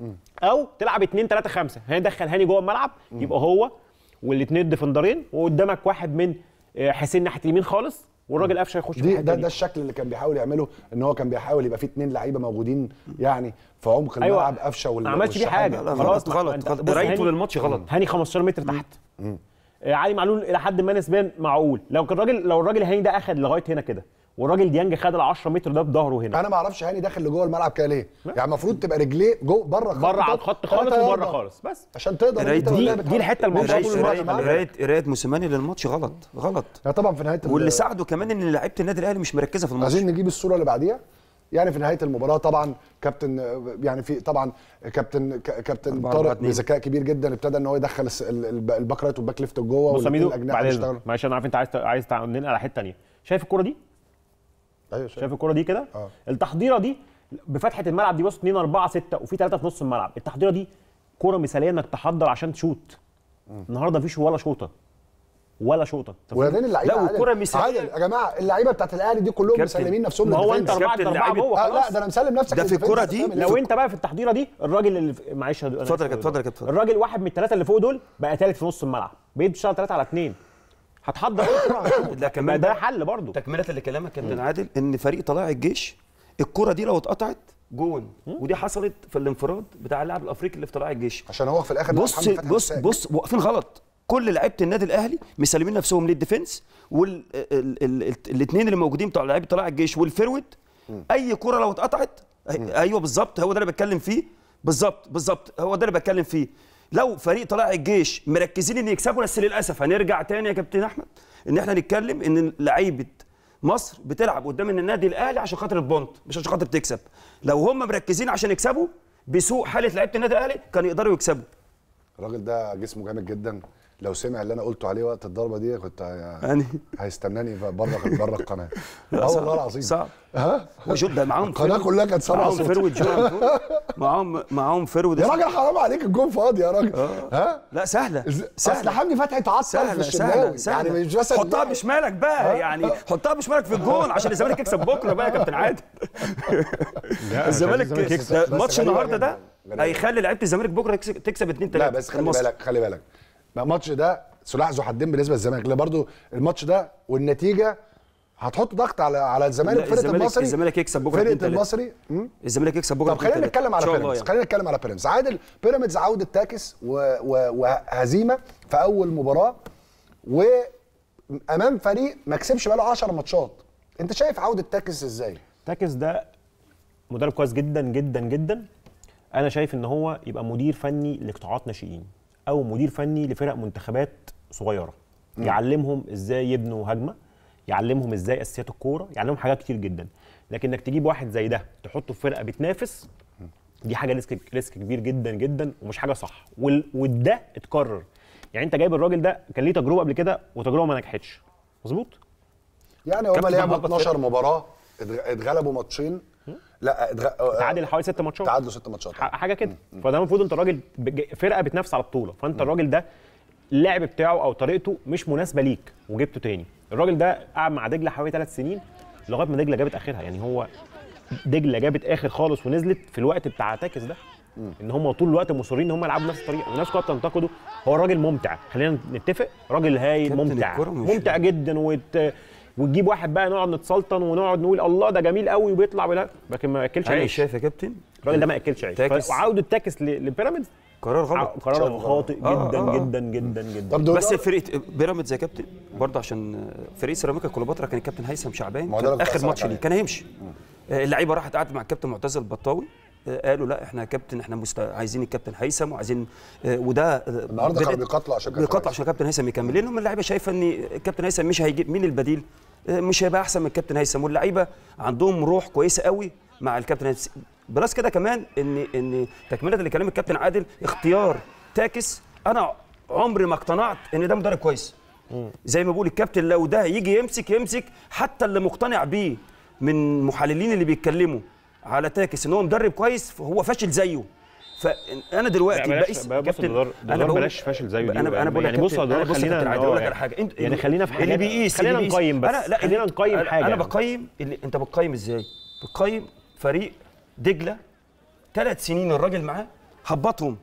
او تلعب 2 3 5 هاني دخل هاني جوه الملعب يبقى هو والاثنين ديفندرين وقدامك واحد من آه، حسين ناحيه اليمين خالص والراجل قفشه يخش في دي الحتة ده دي. ده الشكل اللي كان بيحاول يعمله ان هو كان بيحاول يبقى فيه اتنين لعيبه موجودين يعني في عمق أيوة. الملعب قفشه وال ما عملش بيه والشحات. حاجه لا، لا، خلاص غلط، ما- غلط، أنت غلط. بص قرايته هاني- للماتش غلط. هاني 15 متر تحت آه، علي معلول الى حد ما نسبيا معقول لو كان الراجل لو الراجل هاني ده اخد لغايه هنا كده والراجل ديانج خد ال 10 متر ده بظهره هنا انا ما اعرفش هاني داخل لجوه الملعب كده ليه يعني المفروض تبقى رجليه جو بره الخط بره على ده، الخط تلاتة خالص ياردة. وبره خالص بس عشان تقدر قراية انت دي- واللعب دي بتاعك. الحتة الموضوع مش طول طول الوقت الوقت معاك. معاك. قرايه قرايه موسيماني للماتش غلط غلط يعني طبعا في نهايه ال- واللي ساعده كمان ان لعيبه النادي الاهلي مش مركزه في الماتش عايزين نجيب الصوره اللي بعديها يعني في نهايه المباراه طبعا كابتن يعني في طبعا كابتن ك- كابتن أربعة طارق أربعة اتنين. بذكاء كبير جدا ابتدى ان هو يدخل الس- ال- الب- الباك رايت والباك ليفت جوه بص يا والاتنين ميدو الأجنحة بعد بيشتغلوا. اذنك معلش انا عارف انت عايز عايز تنقل على حته ثانيه شايف الكره دي ايوه شايف شايف الكره دي كده آه. التحضيره دي بفتحه الملعب دي بص 2 4 6 وفي 3 في نص الملعب التحضيره دي كره مثاليه انك تحضر عشان تشوت النهارده مفيش ولا شوطه ولا شوطه وبعدين اللعيبه لا، عادل- والكرة مثالية. عادل يا جماعه اللعيبه بتاعت الاهلي دي كلهم كابتن، مسلمين نفسهم ما هو انت للديفنس. 4 كابتن 4 اللعيبة- جوه آه لا خلاص ده انا مسلم نفسك ده في للديفنس الكرة أنت دي فاهم لو اللي- انت بقى في التحضيره دي الراجل اللي في- معلش يا- أنا اتفضل يا آسف كابتن، اتفضل يا كابتن، اتفضل. الراجل واحد من الثلاثه اللي فوق دول بقى ثالث في نص الملعب بقيت بتشتغل 3 على 2 هتحضر ايه الكرة هتشوط. لا، كمان ما ده بقى- حل برضه تكمله لكلامك كابتن عادل ان فريق طلائع الجيش الكره دي لو اتقطعت جون ودي حصلت في الانفراد بتاع اللاعب الافريقي اللي في طلائع الجيش عشان هو في الاخر بص محمد فتحي بص مساك. بص واقفين غلط كل لعيبه النادي الاهلي مسلمين نفسهم للديفنس والاثنين اللي موجودين بتوع لعيبه طلائع الجيش والفيرود اي كره لو اتقطعت ايوه بالظبط هو ده اللي بتكلم فيه بالظبط بالظبط هو ده اللي بتكلم فيه لو فريق طلائع الجيش مركزين ان يكسبوا بس للاسف هنرجع تاني يا كابتن احمد ان احنا نتكلم ان لعيبه مصر بتلعب قدام النادي الاهلي عشان خاطر البونت مش عشان خاطر تكسب لو هم مركزين عشان يكسبوا بسوء حاله لعيبه النادي الاهلي كانوا يقدروا يكسبوا الراجل ده جسمه جامد جدا لو سمع اللي انا قلته عليه وقت الضربه دي كنت هي- يعني هيستناني بره بره القناه لا، اه صعب، والله العظيم صعب ها وشوف ده معاهم القناه فيرود- كلها كانت سامعه معاهم صوت فيرود جون معاهم معاهم فيرود يا راجل حرام عليك الجون فاضي يا راجل ها لا سهله اصل سهله حمدي فتحي اتعطل في سهله الشناوي سهله يعني سهله مش مثلا حطها بشمالك بقى يعني حطها بشمالك في الجون عشان الزمالك يكسب بكره بقى يا كابتن عادل الزمالك الزمالك يكسب. ده بس ماتش غريبة النهارده جداً. ده غريبة. هيخلي لعيبه الزمالك بكره يكسب- تكسب 2 3 لا بس خلي بالك خلي بالك ما الماتش ده سلاح ذو حدين بالنسبه للزمالك لان برضو الماتش ده والنتيجه هتحط ضغط على على الزمالك لا، فرقه الزمالك- المصري الزمالك يكسب بكرة فرقه 2-3. المصري مم؟ الزمالك يكسب بكره طب خلينا 2-3. نتكلم على إن شاء الله بيراميدز يعني. خلينا نتكلم على بيراميدز عادل بيراميدز عوده تاكس و... و... وهزيمه في اول مباراه وامام فريق ما كسبش بقاله 10 ماتشات انت شايف عوده تاكس ازاي تاكس ده مدرب كويس جدا جدا جدا انا شايف ان هو يبقى مدير فني لقطاعات ناشئين او مدير فني لفرق منتخبات صغيره يعلمهم ازاي يبنوا هجمه يعلمهم ازاي اساسيات الكوره يعلمهم حاجات كتير جدا لكن انك تجيب واحد زي ده تحطه في فرقه بتنافس دي حاجه ريسك ريسك كبير جدا جدا ومش حاجه صح وال- وده اتكرر يعني انت جايب الراجل ده كان ليه تجربه قبل كده وتجربه ما نجحتش مظبوط يعني هم كابتن لعبوا محمد 12 مباراه اتغ- اتغلبوا ماتشين لا اتغ... تعادل حوالي ست ماتشات تعادلوا ست ماتشات ح- حاجه كده فده المفروض انت راجل بج- فرقه بتنافس على بطوله فانت الراجل ده اللعب بتاعه او طريقته مش مناسبه ليك وجبته تاني الراجل ده قعد مع دجله حوالي ثلاث سنين لغايه ما دجله جابت اخرها يعني هو دجله جابت اخر خالص ونزلت في الوقت بتاع تاكس ده ان هم طول الوقت مصرين ان هم يلعبوا نفس الطريقه والناس كلها بتنتقده هو الراجل ممتع خلينا نتفق راجل هايل كابتن ممتع الكرة مش- ممتع جدا وت... وتجيب واحد بقى نقعد نتسلطن ونقعد نقول الله ده جميل قوي وبيطلع ولا لكن ما ياكلش انا عيش شايف يا كابتن الراجل ده ما اكلش عيش تاكس. ف- وعوده تاكس ل- لبيراميدز قرار غلط قرار خاطئ آه، جدا آه، آه. جدا جدا جدا طب دول بس فرقه بيراميدز يا كابتن برضه عشان فريق سيراميكا كليوباترا كان الكابتن هيثم شعبان ما هو ده كان اللي كنت اخر هسألك ماتش ليه عليه. كان هيمشي آه، اللعيبه راحت قعدت مع الكابتن معتز البطاوي آه، قالوا لا احنا يا كابتن احنا مست... عايزين الكابتن هيثم وعايزين آه، وده آه، النهارده كانوا بدأت- بيقاتلوا عشان كابتن بيقاتلوا هيثم. عشان كابتن هيثم يكمل لانهم اللعيبه شايفه ان الكابتن هيثم مش هيجيب مين البديل آه، مش هيبقى احسن من الكابتن هيثم واللعيبه عندهم روح كويسه قوي مع الكابتن هيثم بلس كده كمان ان ان تكمله لكلام الكابتن عادل اختيار تاكس انا عمري ما اقتنعت ان ده مدرب كويس زي ما بقول الكابتن لو ده يجي يمسك يمسك حتى اللي مقتنع بيه من المحللين اللي بيتكلموا على تاكس ان هو مدرب كويس هو فاشل زيه فانا دلوقتي لا بقيس بلاش بص دولار دولار بلاش فاشل زيه دي انا انا بقول لك يعني بص يا كابتن- دولار أنا بص يا خلينا كابتن عادل آه، اقول لك على حاجه انت يعني خلينا في حاجه اللي بيقيس خلينا اللي بيقيس. نقيم بس أنا لا خلينا أنت- نقيم أنا- حاجه انا بقيم اللي انت بتقيم ازاي بتقيم فريق دجله ثلاث سنين الراجل معاه هبطهم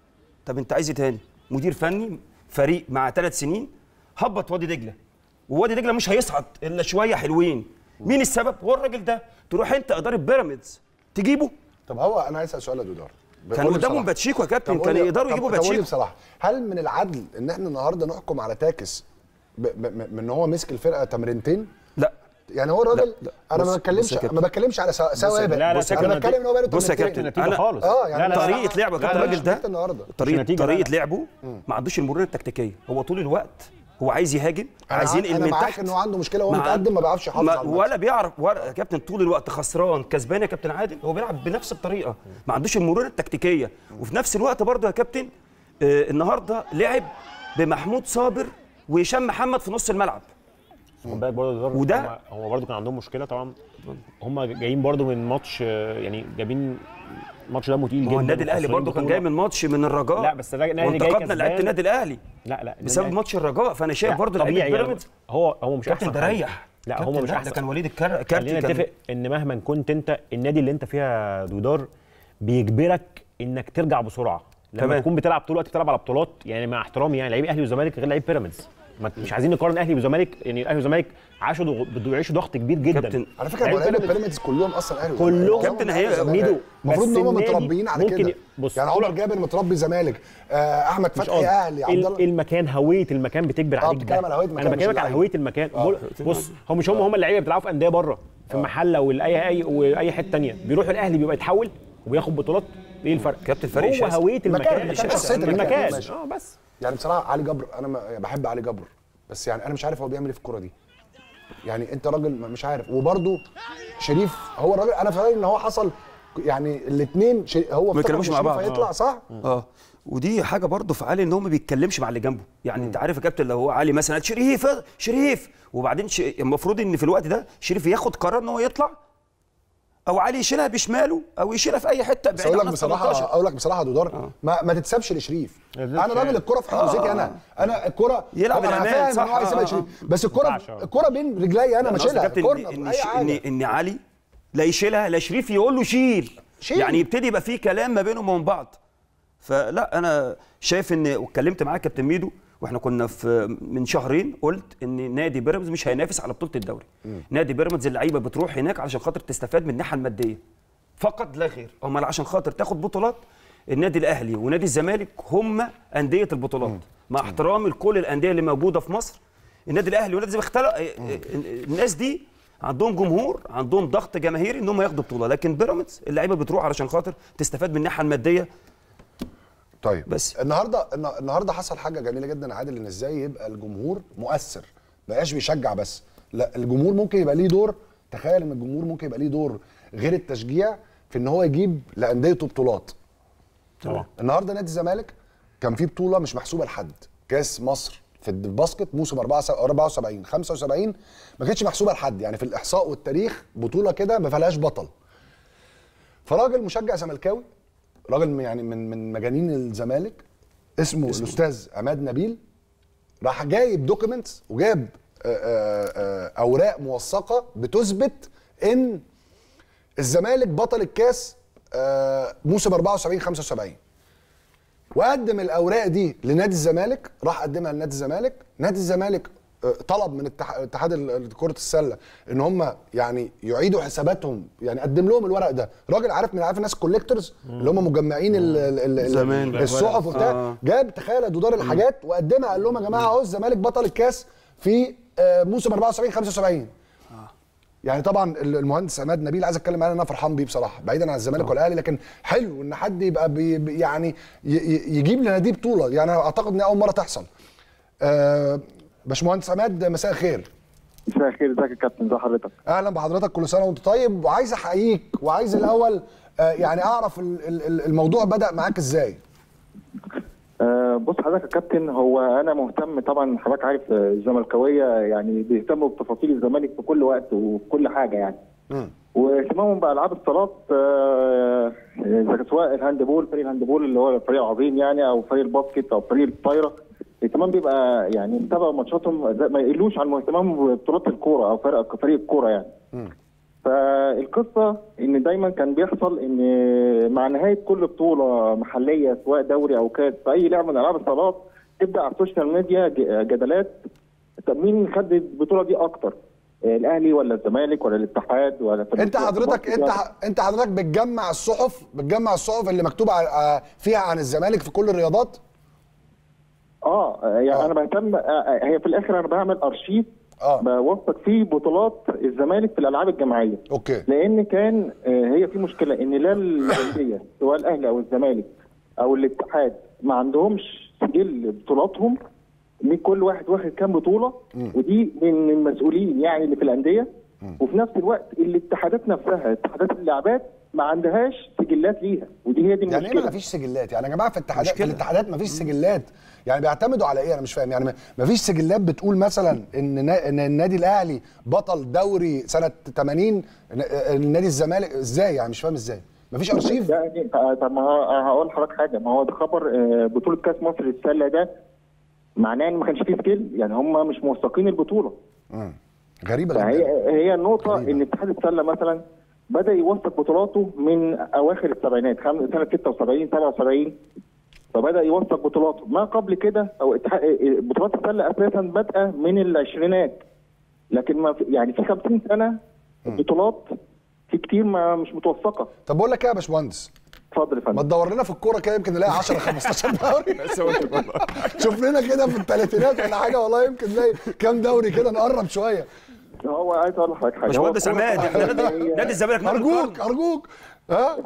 طب انت عايز ايه تاني مدير فني فريق مع ثلاث سنين هبط وادي دجله ووادي دجله مش هيصعد الا شويه حلوين مين السبب هو الراجل ده تروح انت اداره بيراميدز تجيبه طب هو انا عايز اسال سؤال يا دودار كان قول لي قدامهم بصراحة. باتشيكو يا كابتن طب كان قول لي- يقدروا طب- يجيبوا طب قول لي باتشيكو بصراحه هل من العدل ان احنا النهارده نحكم على تاكس ب- ب- من ان هو مسك الفرقه تمرينتين لا يعني هو الراجل لا. انا بص- ما بتكلمش بص يا كابتن. ما بتكلمش على سوا- سوابق لا، لا، بص كابتن، انا أنا بتكلم ان هو بقاله بص يا تمرينتين. كابتن، نتيجه أنا- خالص اه يعني لا، لا، لا، طريقه لعبه لا، كابتن لا، الراجل ده النهارده طريقه نتيجة، لا، طريقه لا. لعبه ما عندوش المرونه التكتيكيه هو طول الوقت هو عايز يهاجم أنا عايز عا- ينقل أنا من معاك تحت إن هو عنده مشكلة وهو مع- متقدم ما بيعرفش يحافظ ما- على الماتش. ولا بيعرف ولا يا كابتن طول الوقت خسران كسبان يا كابتن عادل هو بيلعب بنفس الطريقه ما عندوش المرونه التكتيكيه وفي نفس الوقت برضه يا كابتن آه النهارده لعب بمحمود صابر وهشام محمد في نص الملعب خد بالك برضه دولار وده- هم- هو برضه كان عندهم مشكله طبعا هم جايين برضه من ماتش آه، يعني جايبين ماتش دمه تقيل ما جدا هو النادي الاهلي وخسرانين برضه كان بطولة. جاي من ماتش من الرجاء لا، بس الراجل- الأهلي جاي وانتقدنا لعيبه كسبان. النادي الاهلي لا لا بسبب النادي- ماتش الرجاء فانا شايف لا، برضه لعيبه طبيعي يعني بيراميدز هو هو مش كابتن احسن ده حاجة. ريح لا كابتن هو مش لا، ده احسن كان وليد الكر- خلينا كارتي كان نتفق ان مهما كنت انت النادي اللي انت فيها دودار بيجبرك انك ترجع بسرعه لما تمام. تكون بتلعب طول الوقت بتلعب على بطولات يعني مع احترامي يعني لعيب اهلي وزمالك غير لعيب بيراميدز ما- مش عايزين نقارن اهلي وزمالك يعني الاهلي والزمالك عاشوا ضغ- بيعيشوا ضغط كبير جدا كابتن، على فكره لعيب هو لعيبه بيراميدز- بيراميدز كلهم اصلا اهلي كلهم. وزمالك. كابتن، هي- أهلي وزمالك. ميدو، المفروض بس ان هم النادي متربيين على ممكن كده ي- بص، يعني طول- عمر جابر متربي زمالك آه احمد مش فتحي قصدي. اهلي عبد ال- الله المكان هويه المكان بتجبر آه، عليك بتتكلم ده. على هوية المكان انا مش بكلمك على اللعيبة. هويه المكان بقول- بص هو مش هم هم اللعيبه بتلعبوا في انديه بره في محله ولا اي اي واي حته ثانيه بيروحوا الاهلي بيبقى يتحول وبياخد بطولات ايه الفرق كابتن فريق هو شاسع. هويه مكان، المكان مكان، المكان, شخصية المكان، المكان. ماشي. اه بس يعني بصراحه علي جبر انا ما بحب علي جبر بس يعني انا مش عارف هو بيعمل ايه في الكوره دي يعني انت راجل ما- مش عارف وبرده شريف هو الراجل انا في رايي ان هو حصل يعني الاثنين هو ما افتكر يتكلموش إن مع شريف بعض. هيطلع صح؟ اه ودي حاجه برضه في علي ان هو ما بيتكلمش مع اللي جنبه يعني انت عارف يا كابتن لو هو علي مثلا قال شريف شريف وبعدين ش... المفروض ان في الوقت ده شريف ياخد قرار ان هو يطلع او علي يشيلها بشماله او يشيلها في اي حته بس بعيد اقول عن لك ال بصراحه 18. اقول لك بصراحه يا دودار ما, ما تتسابش لشريف بالظبط. انا راجل الكره في حوزتي انا انا الكره يلعب طبعاً انا الأمان، فاهم ان صح، هو عايز يسيبها آه، لشريف آه. بس الكره ينفعش، آه. الكره بين رجلي انا أنا قصدي بشيلها كابتن كورنر ان اي ش- ان حاجه ان علي لا يشيلها لا شريف يقول له شيل. شيل. يعني يبتدي يبقى في كلام ما بينهم وبين بعض فلا انا شايف ان واتكلمت معاه كابتن ميدو واحنا كنا في من شهرين قلت ان نادي بيراميدز مش هينافس على بطوله الدوري نادي بيراميدز اللعيبه بتروح هناك علشان خاطر تستفاد من الناحيه الماديه فقط لا غير امال عشان خاطر تاخد بطولات النادي الاهلي ونادي الزمالك هم انديه البطولات مع احترامي لكل الانديه اللي موجوده في مصر النادي الاهلي والنادي الزمالك اختلق الناس دي عندهم جمهور عندهم ضغط جماهيري ان هم ياخدوا بطوله لكن بيراميدز اللعيبه بتروح علشان خاطر تستفاد من الناحيه الماديه طيب بس. النهارده النا- النهارده حصل حاجه جميله جدا عادل ان ازاي يبقى الجمهور مؤثر ما بقاش بيشجع بس لا الجمهور ممكن يبقى ليه دور تخيل ان الجمهور ممكن يبقى ليه دور غير التشجيع في ان هو يجيب لانديته بطولات طبعا النهارده نادي الزمالك كان في بطوله مش محسوبه لحد كاس مصر في الباسكت موسم 74 75 ما كانتش محسوبه لحد يعني في الاحصاء والتاريخ بطوله كده ما فيهاش بطل فراجل مشجع زملكاوي راجل من- يعني من من مجانين الزمالك اسمه, اسمه الاستاذ عماد نبيل راح جايب دوكيومنتس وجاب آه، آه، آه، اوراق موثقه بتثبت ان الزمالك بطل الكاس آه، موسم 74 75 وقدم الاوراق دي لنادي الزمالك راح قدمها لنادي الزمالك نادي الزمالك آه، طلب من الاتح- اتحاد ال- كره السله ان هم يعني يعيدوا حساباتهم يعني قدم لهم الورق ده راجل عارف من عارف الناس الكوليكتورز اللي هم مجمعين ال- ال- ال- زمان. الصحف وبتاع آه. جاب تخيل يا دودار الحاجات وقدمها قال لهم يا جماعه اهو الزمالك بطل الكاس في آه، موسم 74 75 يعني طبعا المهندس عماد نبيل عايز اتكلم معاه انا فرحان بيه بصراحه بعيدا عن الزمالك والاهلي لكن حلو ان حد يبقى بي بي- يعني ي- ي- يجيب لناديه بطوله يعني اعتقد ان اول مره تحصل آه، باشمهندس عماد مساء الخير مساء الخير ازيك يا كابتن ازي حضرتك اهلا بحضرتك كل سنه وانت طيب وعايز احييك وعايز الاول آه، يعني اعرف ال- ال- ال- الموضوع بدا معاك ازاي أه بص حضرتك يا كابتن هو انا مهتم طبعا حضرتك عارف آه، الزملكاويه يعني بيهتموا بتفاصيل الزمالك في كل وقت وفي كل حاجه يعني مم. واهتمامهم بالعاب الصالات آه، إذا سواء الهاندبول فريق الهاندبول اللي هو فريق عظيم يعني او فريق الباسكت او فريق الطايره الاهتمام بيبقى يعني متابع ماتشاتهم زي- ما يقلوش عن اهتمامهم ببطولات الكوره او فرق فريق الكوره يعني فالقصه ان دايما كان بيحصل ان مع نهايه كل بطوله محليه سواء دوري او كاس في اي لعبه من العاب الصالات تبدا على السوشيال ميديا ج- جدالات طب مين خد البطوله دي اكتر؟ الاهلي ولا الزمالك ولا الاتحاد ولا فريق انت حضرتك انت ح- انت حضرتك بتجمع الصحف بتجمع الصحف اللي مكتوب ع- آه، فيها عن الزمالك في كل الرياضات اه يعني آه. انا بهتم آه، آه، هي في الاخر انا بعمل ارشيف اه بوثق فيه بطولات الزمالك في الالعاب الجماعيه اوكي لان كان آه، هي في مشكله ان لا الانديه سواء الاهلي او الزمالك او الاتحاد ما عندهمش سجل بطولاتهم من كل واحد واخد كام بطوله ودي من المسؤولين يعني اللي في الانديه وفي نفس الوقت الاتحادات نفسها اتحادات اللعبات ما عندهاش سجلات ليها ودي هي دي يعني ايه المشكله ما فيش سجلات يعني يا جماعه في الاتحادات في مشكلة. الاتحادات ما فيش سجلات يعني بيعتمدوا على ايه انا مش فاهم يعني ما فيش سجلات بتقول مثلا ان نا- ان النادي الاهلي بطل دوري سنه 80 ن- النادي الزمالك ازاي يعني مش فاهم ازاي ما فيش ارشيف يعني آه، طب ما هو- آه، هقول لحضرتك حاجه ما هو ده خبر آه، بطوله كاس مصر للسله ده معناه ان ما كانش فيه سكيل يعني هم مش موثقين البطوله مم. غريبه فهي جدا هي النقطه غريبة. ان اتحاد السله مثلا بدا يوثق بطولاته من اواخر السبعينات خم- سنه 76 77 فبدا يوثق بطولاته ما قبل كده او اتحاد بطولات السله اساسا بادئه من العشرينات لكن ما في يعني في 50 سنه بطولات في كتير ما مش متوثقه طب بقول لك ايه يا باشمهندس اتفضل يا ما فندم تدور لنا في الكوره كده يمكن نلاقي 10 15 دوري شوف لنا كده في الثلاثينات ولا حاجه والله يمكن نلاقي كام دوري كده نقرب شويه هو عايز اقول لحضرتك حاجه باشمهندس هو الكورة عماد طبعاً احنا نادي هي- نادي الزمالك نادي ارجوك ارجوك ها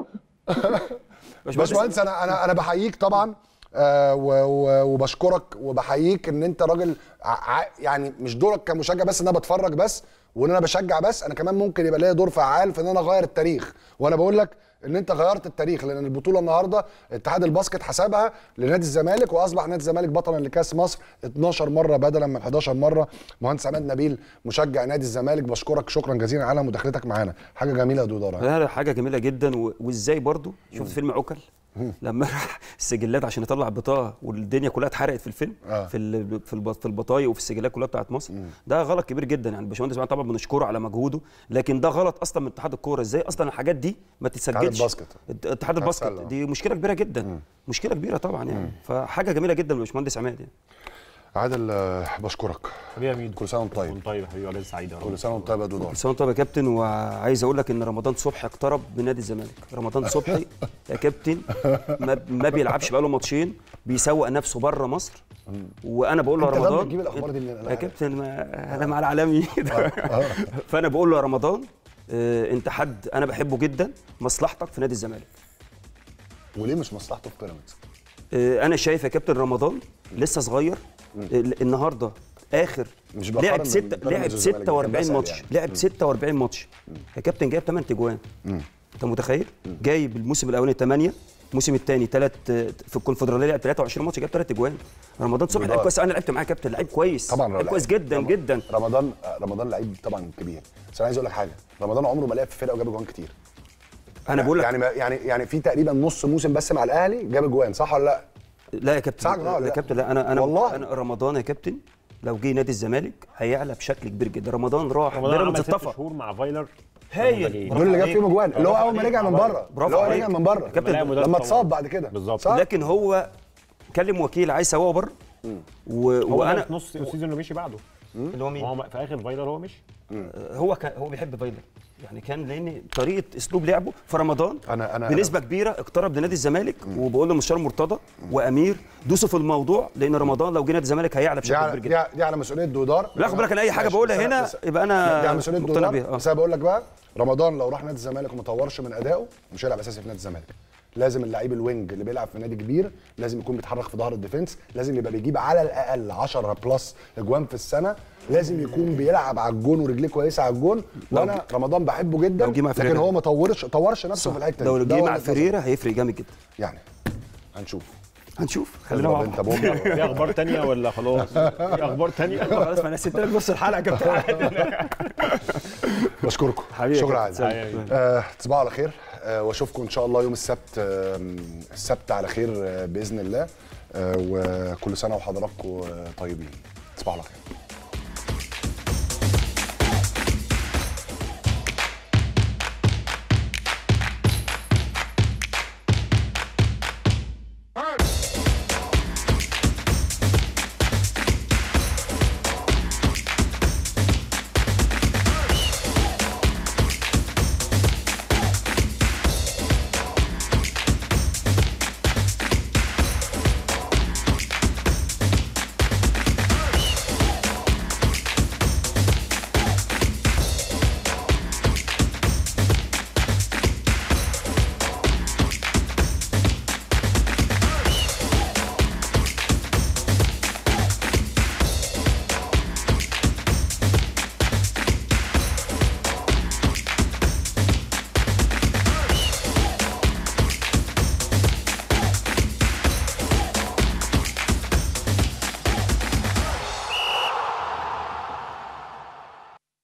باشمهندس انا انا انا بحييك طبعا آه و- و- وبشكرك وبحييك ان انت راجل ع- ع- يعني مش دورك كمشجع بس ان انا بتفرج بس وان انا بشجع بس انا كمان ممكن يبقى ليا دور فعال في ان انا اغير التاريخ وانا بقول لك ان انت غيرت التاريخ لان البطوله النهارده اتحاد الباسكت حسبها لنادي الزمالك واصبح نادي الزمالك بطلا لكاس مصر 12 مره بدلا من 11 مره مهندس عماد نبيل مشجع نادي الزمالك بشكرك شكرا جزيلا على مداخلتك معانا حاجه جميله يا دودار لا لا حاجه جميله جدا و... وازاي برضو شفت فيلم عوكل لما راح السجلات عشان يطلع بطاقه والدنيا كلها اتحرقت في الفيلم آه. في ال... في الب... في البطايق وفي السجلات كلها بتاعت مصر ده غلط كبير جدا يعني الباشمهندس معاذ طبعا بنشكره على مجهوده لكن ده غلط اصلا من اتحاد الكوره ازاي اصلا الحاجات دي ما تتسجلش الباسكت. ات- اتحاد الباسكت السلة. دي مشكله كبيره جدا مشكله كبيره طبعا يعني فحاجه جميله جدا من الباشمهندس عماد يعني عادل آه، بشكرك حبيبي يا ميدو كل سنه وانت طيب كنت طيب يا حبيبي وعليك سعيد يا رب كل سنه وانت طيب يا دودار كل سنه وانت طيب يا كابتن وعايز اقول لك ان رمضان صبحي اقترب بنادي الزمالك رمضان صبحي يا كابتن ما, ما بيلعبش بقاله ماتشين بيسوق نفسه بره مصر وانا بقول له يا انت دايما رمضان بتجيب الأخبار دي منين؟ أنا يا عارف. كابتن ما انا مع العالمي فانا بقول له يا رمضان آه، انت حد انا بحبه جدا مصلحتك في نادي الزمالك وليه مش مصلحته في بيراميدز؟ آه، انا شايف يا كابتن رمضان لسه صغير آه، النهارده اخر مش بقارن لعب بين ستة بيراميدز لعب والزمالك، لكن 46 بسأل ماتش يعني. لعب 46 ماتش يا كابتن جايب 8 تجوان انت متخيل جايب الموسم الاولاني 8 الموسم الثاني ثلاث في الكونفدراليه لعب 23 ماتش جاب 3 اجوان رمضان صبحي لعب بيضاء. كويس انا لعبت معاه يا كابتن لعيب كويس طبعا لعيب كويس جدا رم- جدا رمضان آه، رمضان لعيب طبعا كبير بس انا عايز اقول لك حاجه رمضان عمره ما لعب في فرقه وجاب اجوان كتير انا بقول لك يعني ما يعني يعني في تقريبا نص موسم بس مع الاهلي جاب اجوان صح ولا لا؟ لا يا كابتن صح ولا لا؟ يا كابتن لا انا انا والله. انا رمضان يا كابتن لو جه نادي الزمالك هيعلى بشكل كبير جدا رمضان راح رمضان بيراميدز عمل ست اتطفى شهور مع فايلر هايل. دول اللي جاب فيهم اجوان اللي هو برافو اول ما عليك، رجع من برافو بره برافو اللي هو عليك. رجع من بره كابتن، لما اتصاب بعد كده بالظبط. صح؟ لكن هو كلم وكيل عايز يسوقه بره و... هو وانا انا في نص السيزون اللي مشي بعده اللي هو مين؟ هو في اخر فايلر هو مشي هو كان هو بيحب فايلر يعني كان لان طريقه اسلوب لعبه في رمضان أنا- أنا- بنسبه كبيره اقترب لنادي الزمالك وبقول لمستشار مرتضى وامير دوسوا في الموضوع لان رمضان لو جه نادي الزمالك هيعلى دي بشكل كبير على, جدا دي على- دي على مسؤوليه دودار لا خد بالك انا اي حاجه ماشي، بقولها بس أنا- هنا بس- يبقى انا دي على مسؤوليه مقتنع دودار بيها آه. بس انا بقول لك بقى رمضان لو راح نادي الزمالك وما طورش من ادائه مش هيلعب اساسي في نادي الزمالك لازم اللعيب الوينج اللي بيلعب في نادي كبير لازم يكون بيتحرك في ظهر الديفنس لازم يبقى بيجيب على الاقل 10 بلس اجوان في السنه لازم يكون بيلعب على الجون ورجليه كويسه على الجون وانا رمضان بحبه جدا لو جه مع لكن فريرا. هو ما طورش طورش نفسه في الحته لو دي ده جه مع وجهة نظري. فريرا هيفرق جامد جدا يعني هنشوف هنشوف خلينا مع اضرب انت بعض بومبا في اخبار تانية ولا خلاص في اخبار تانية خلاص ما انا سبت لك نص الحلقه بتاعتي بشكركم حبيبي يا شكرا كابتن عادل سلام. آه تصبحوا على خير آه واشوفكم ان شاء الله يوم السبت آه السبت على خير آه باذن الله آه وكل سنه وحضراتكم آه طيبين تصبحوا على خير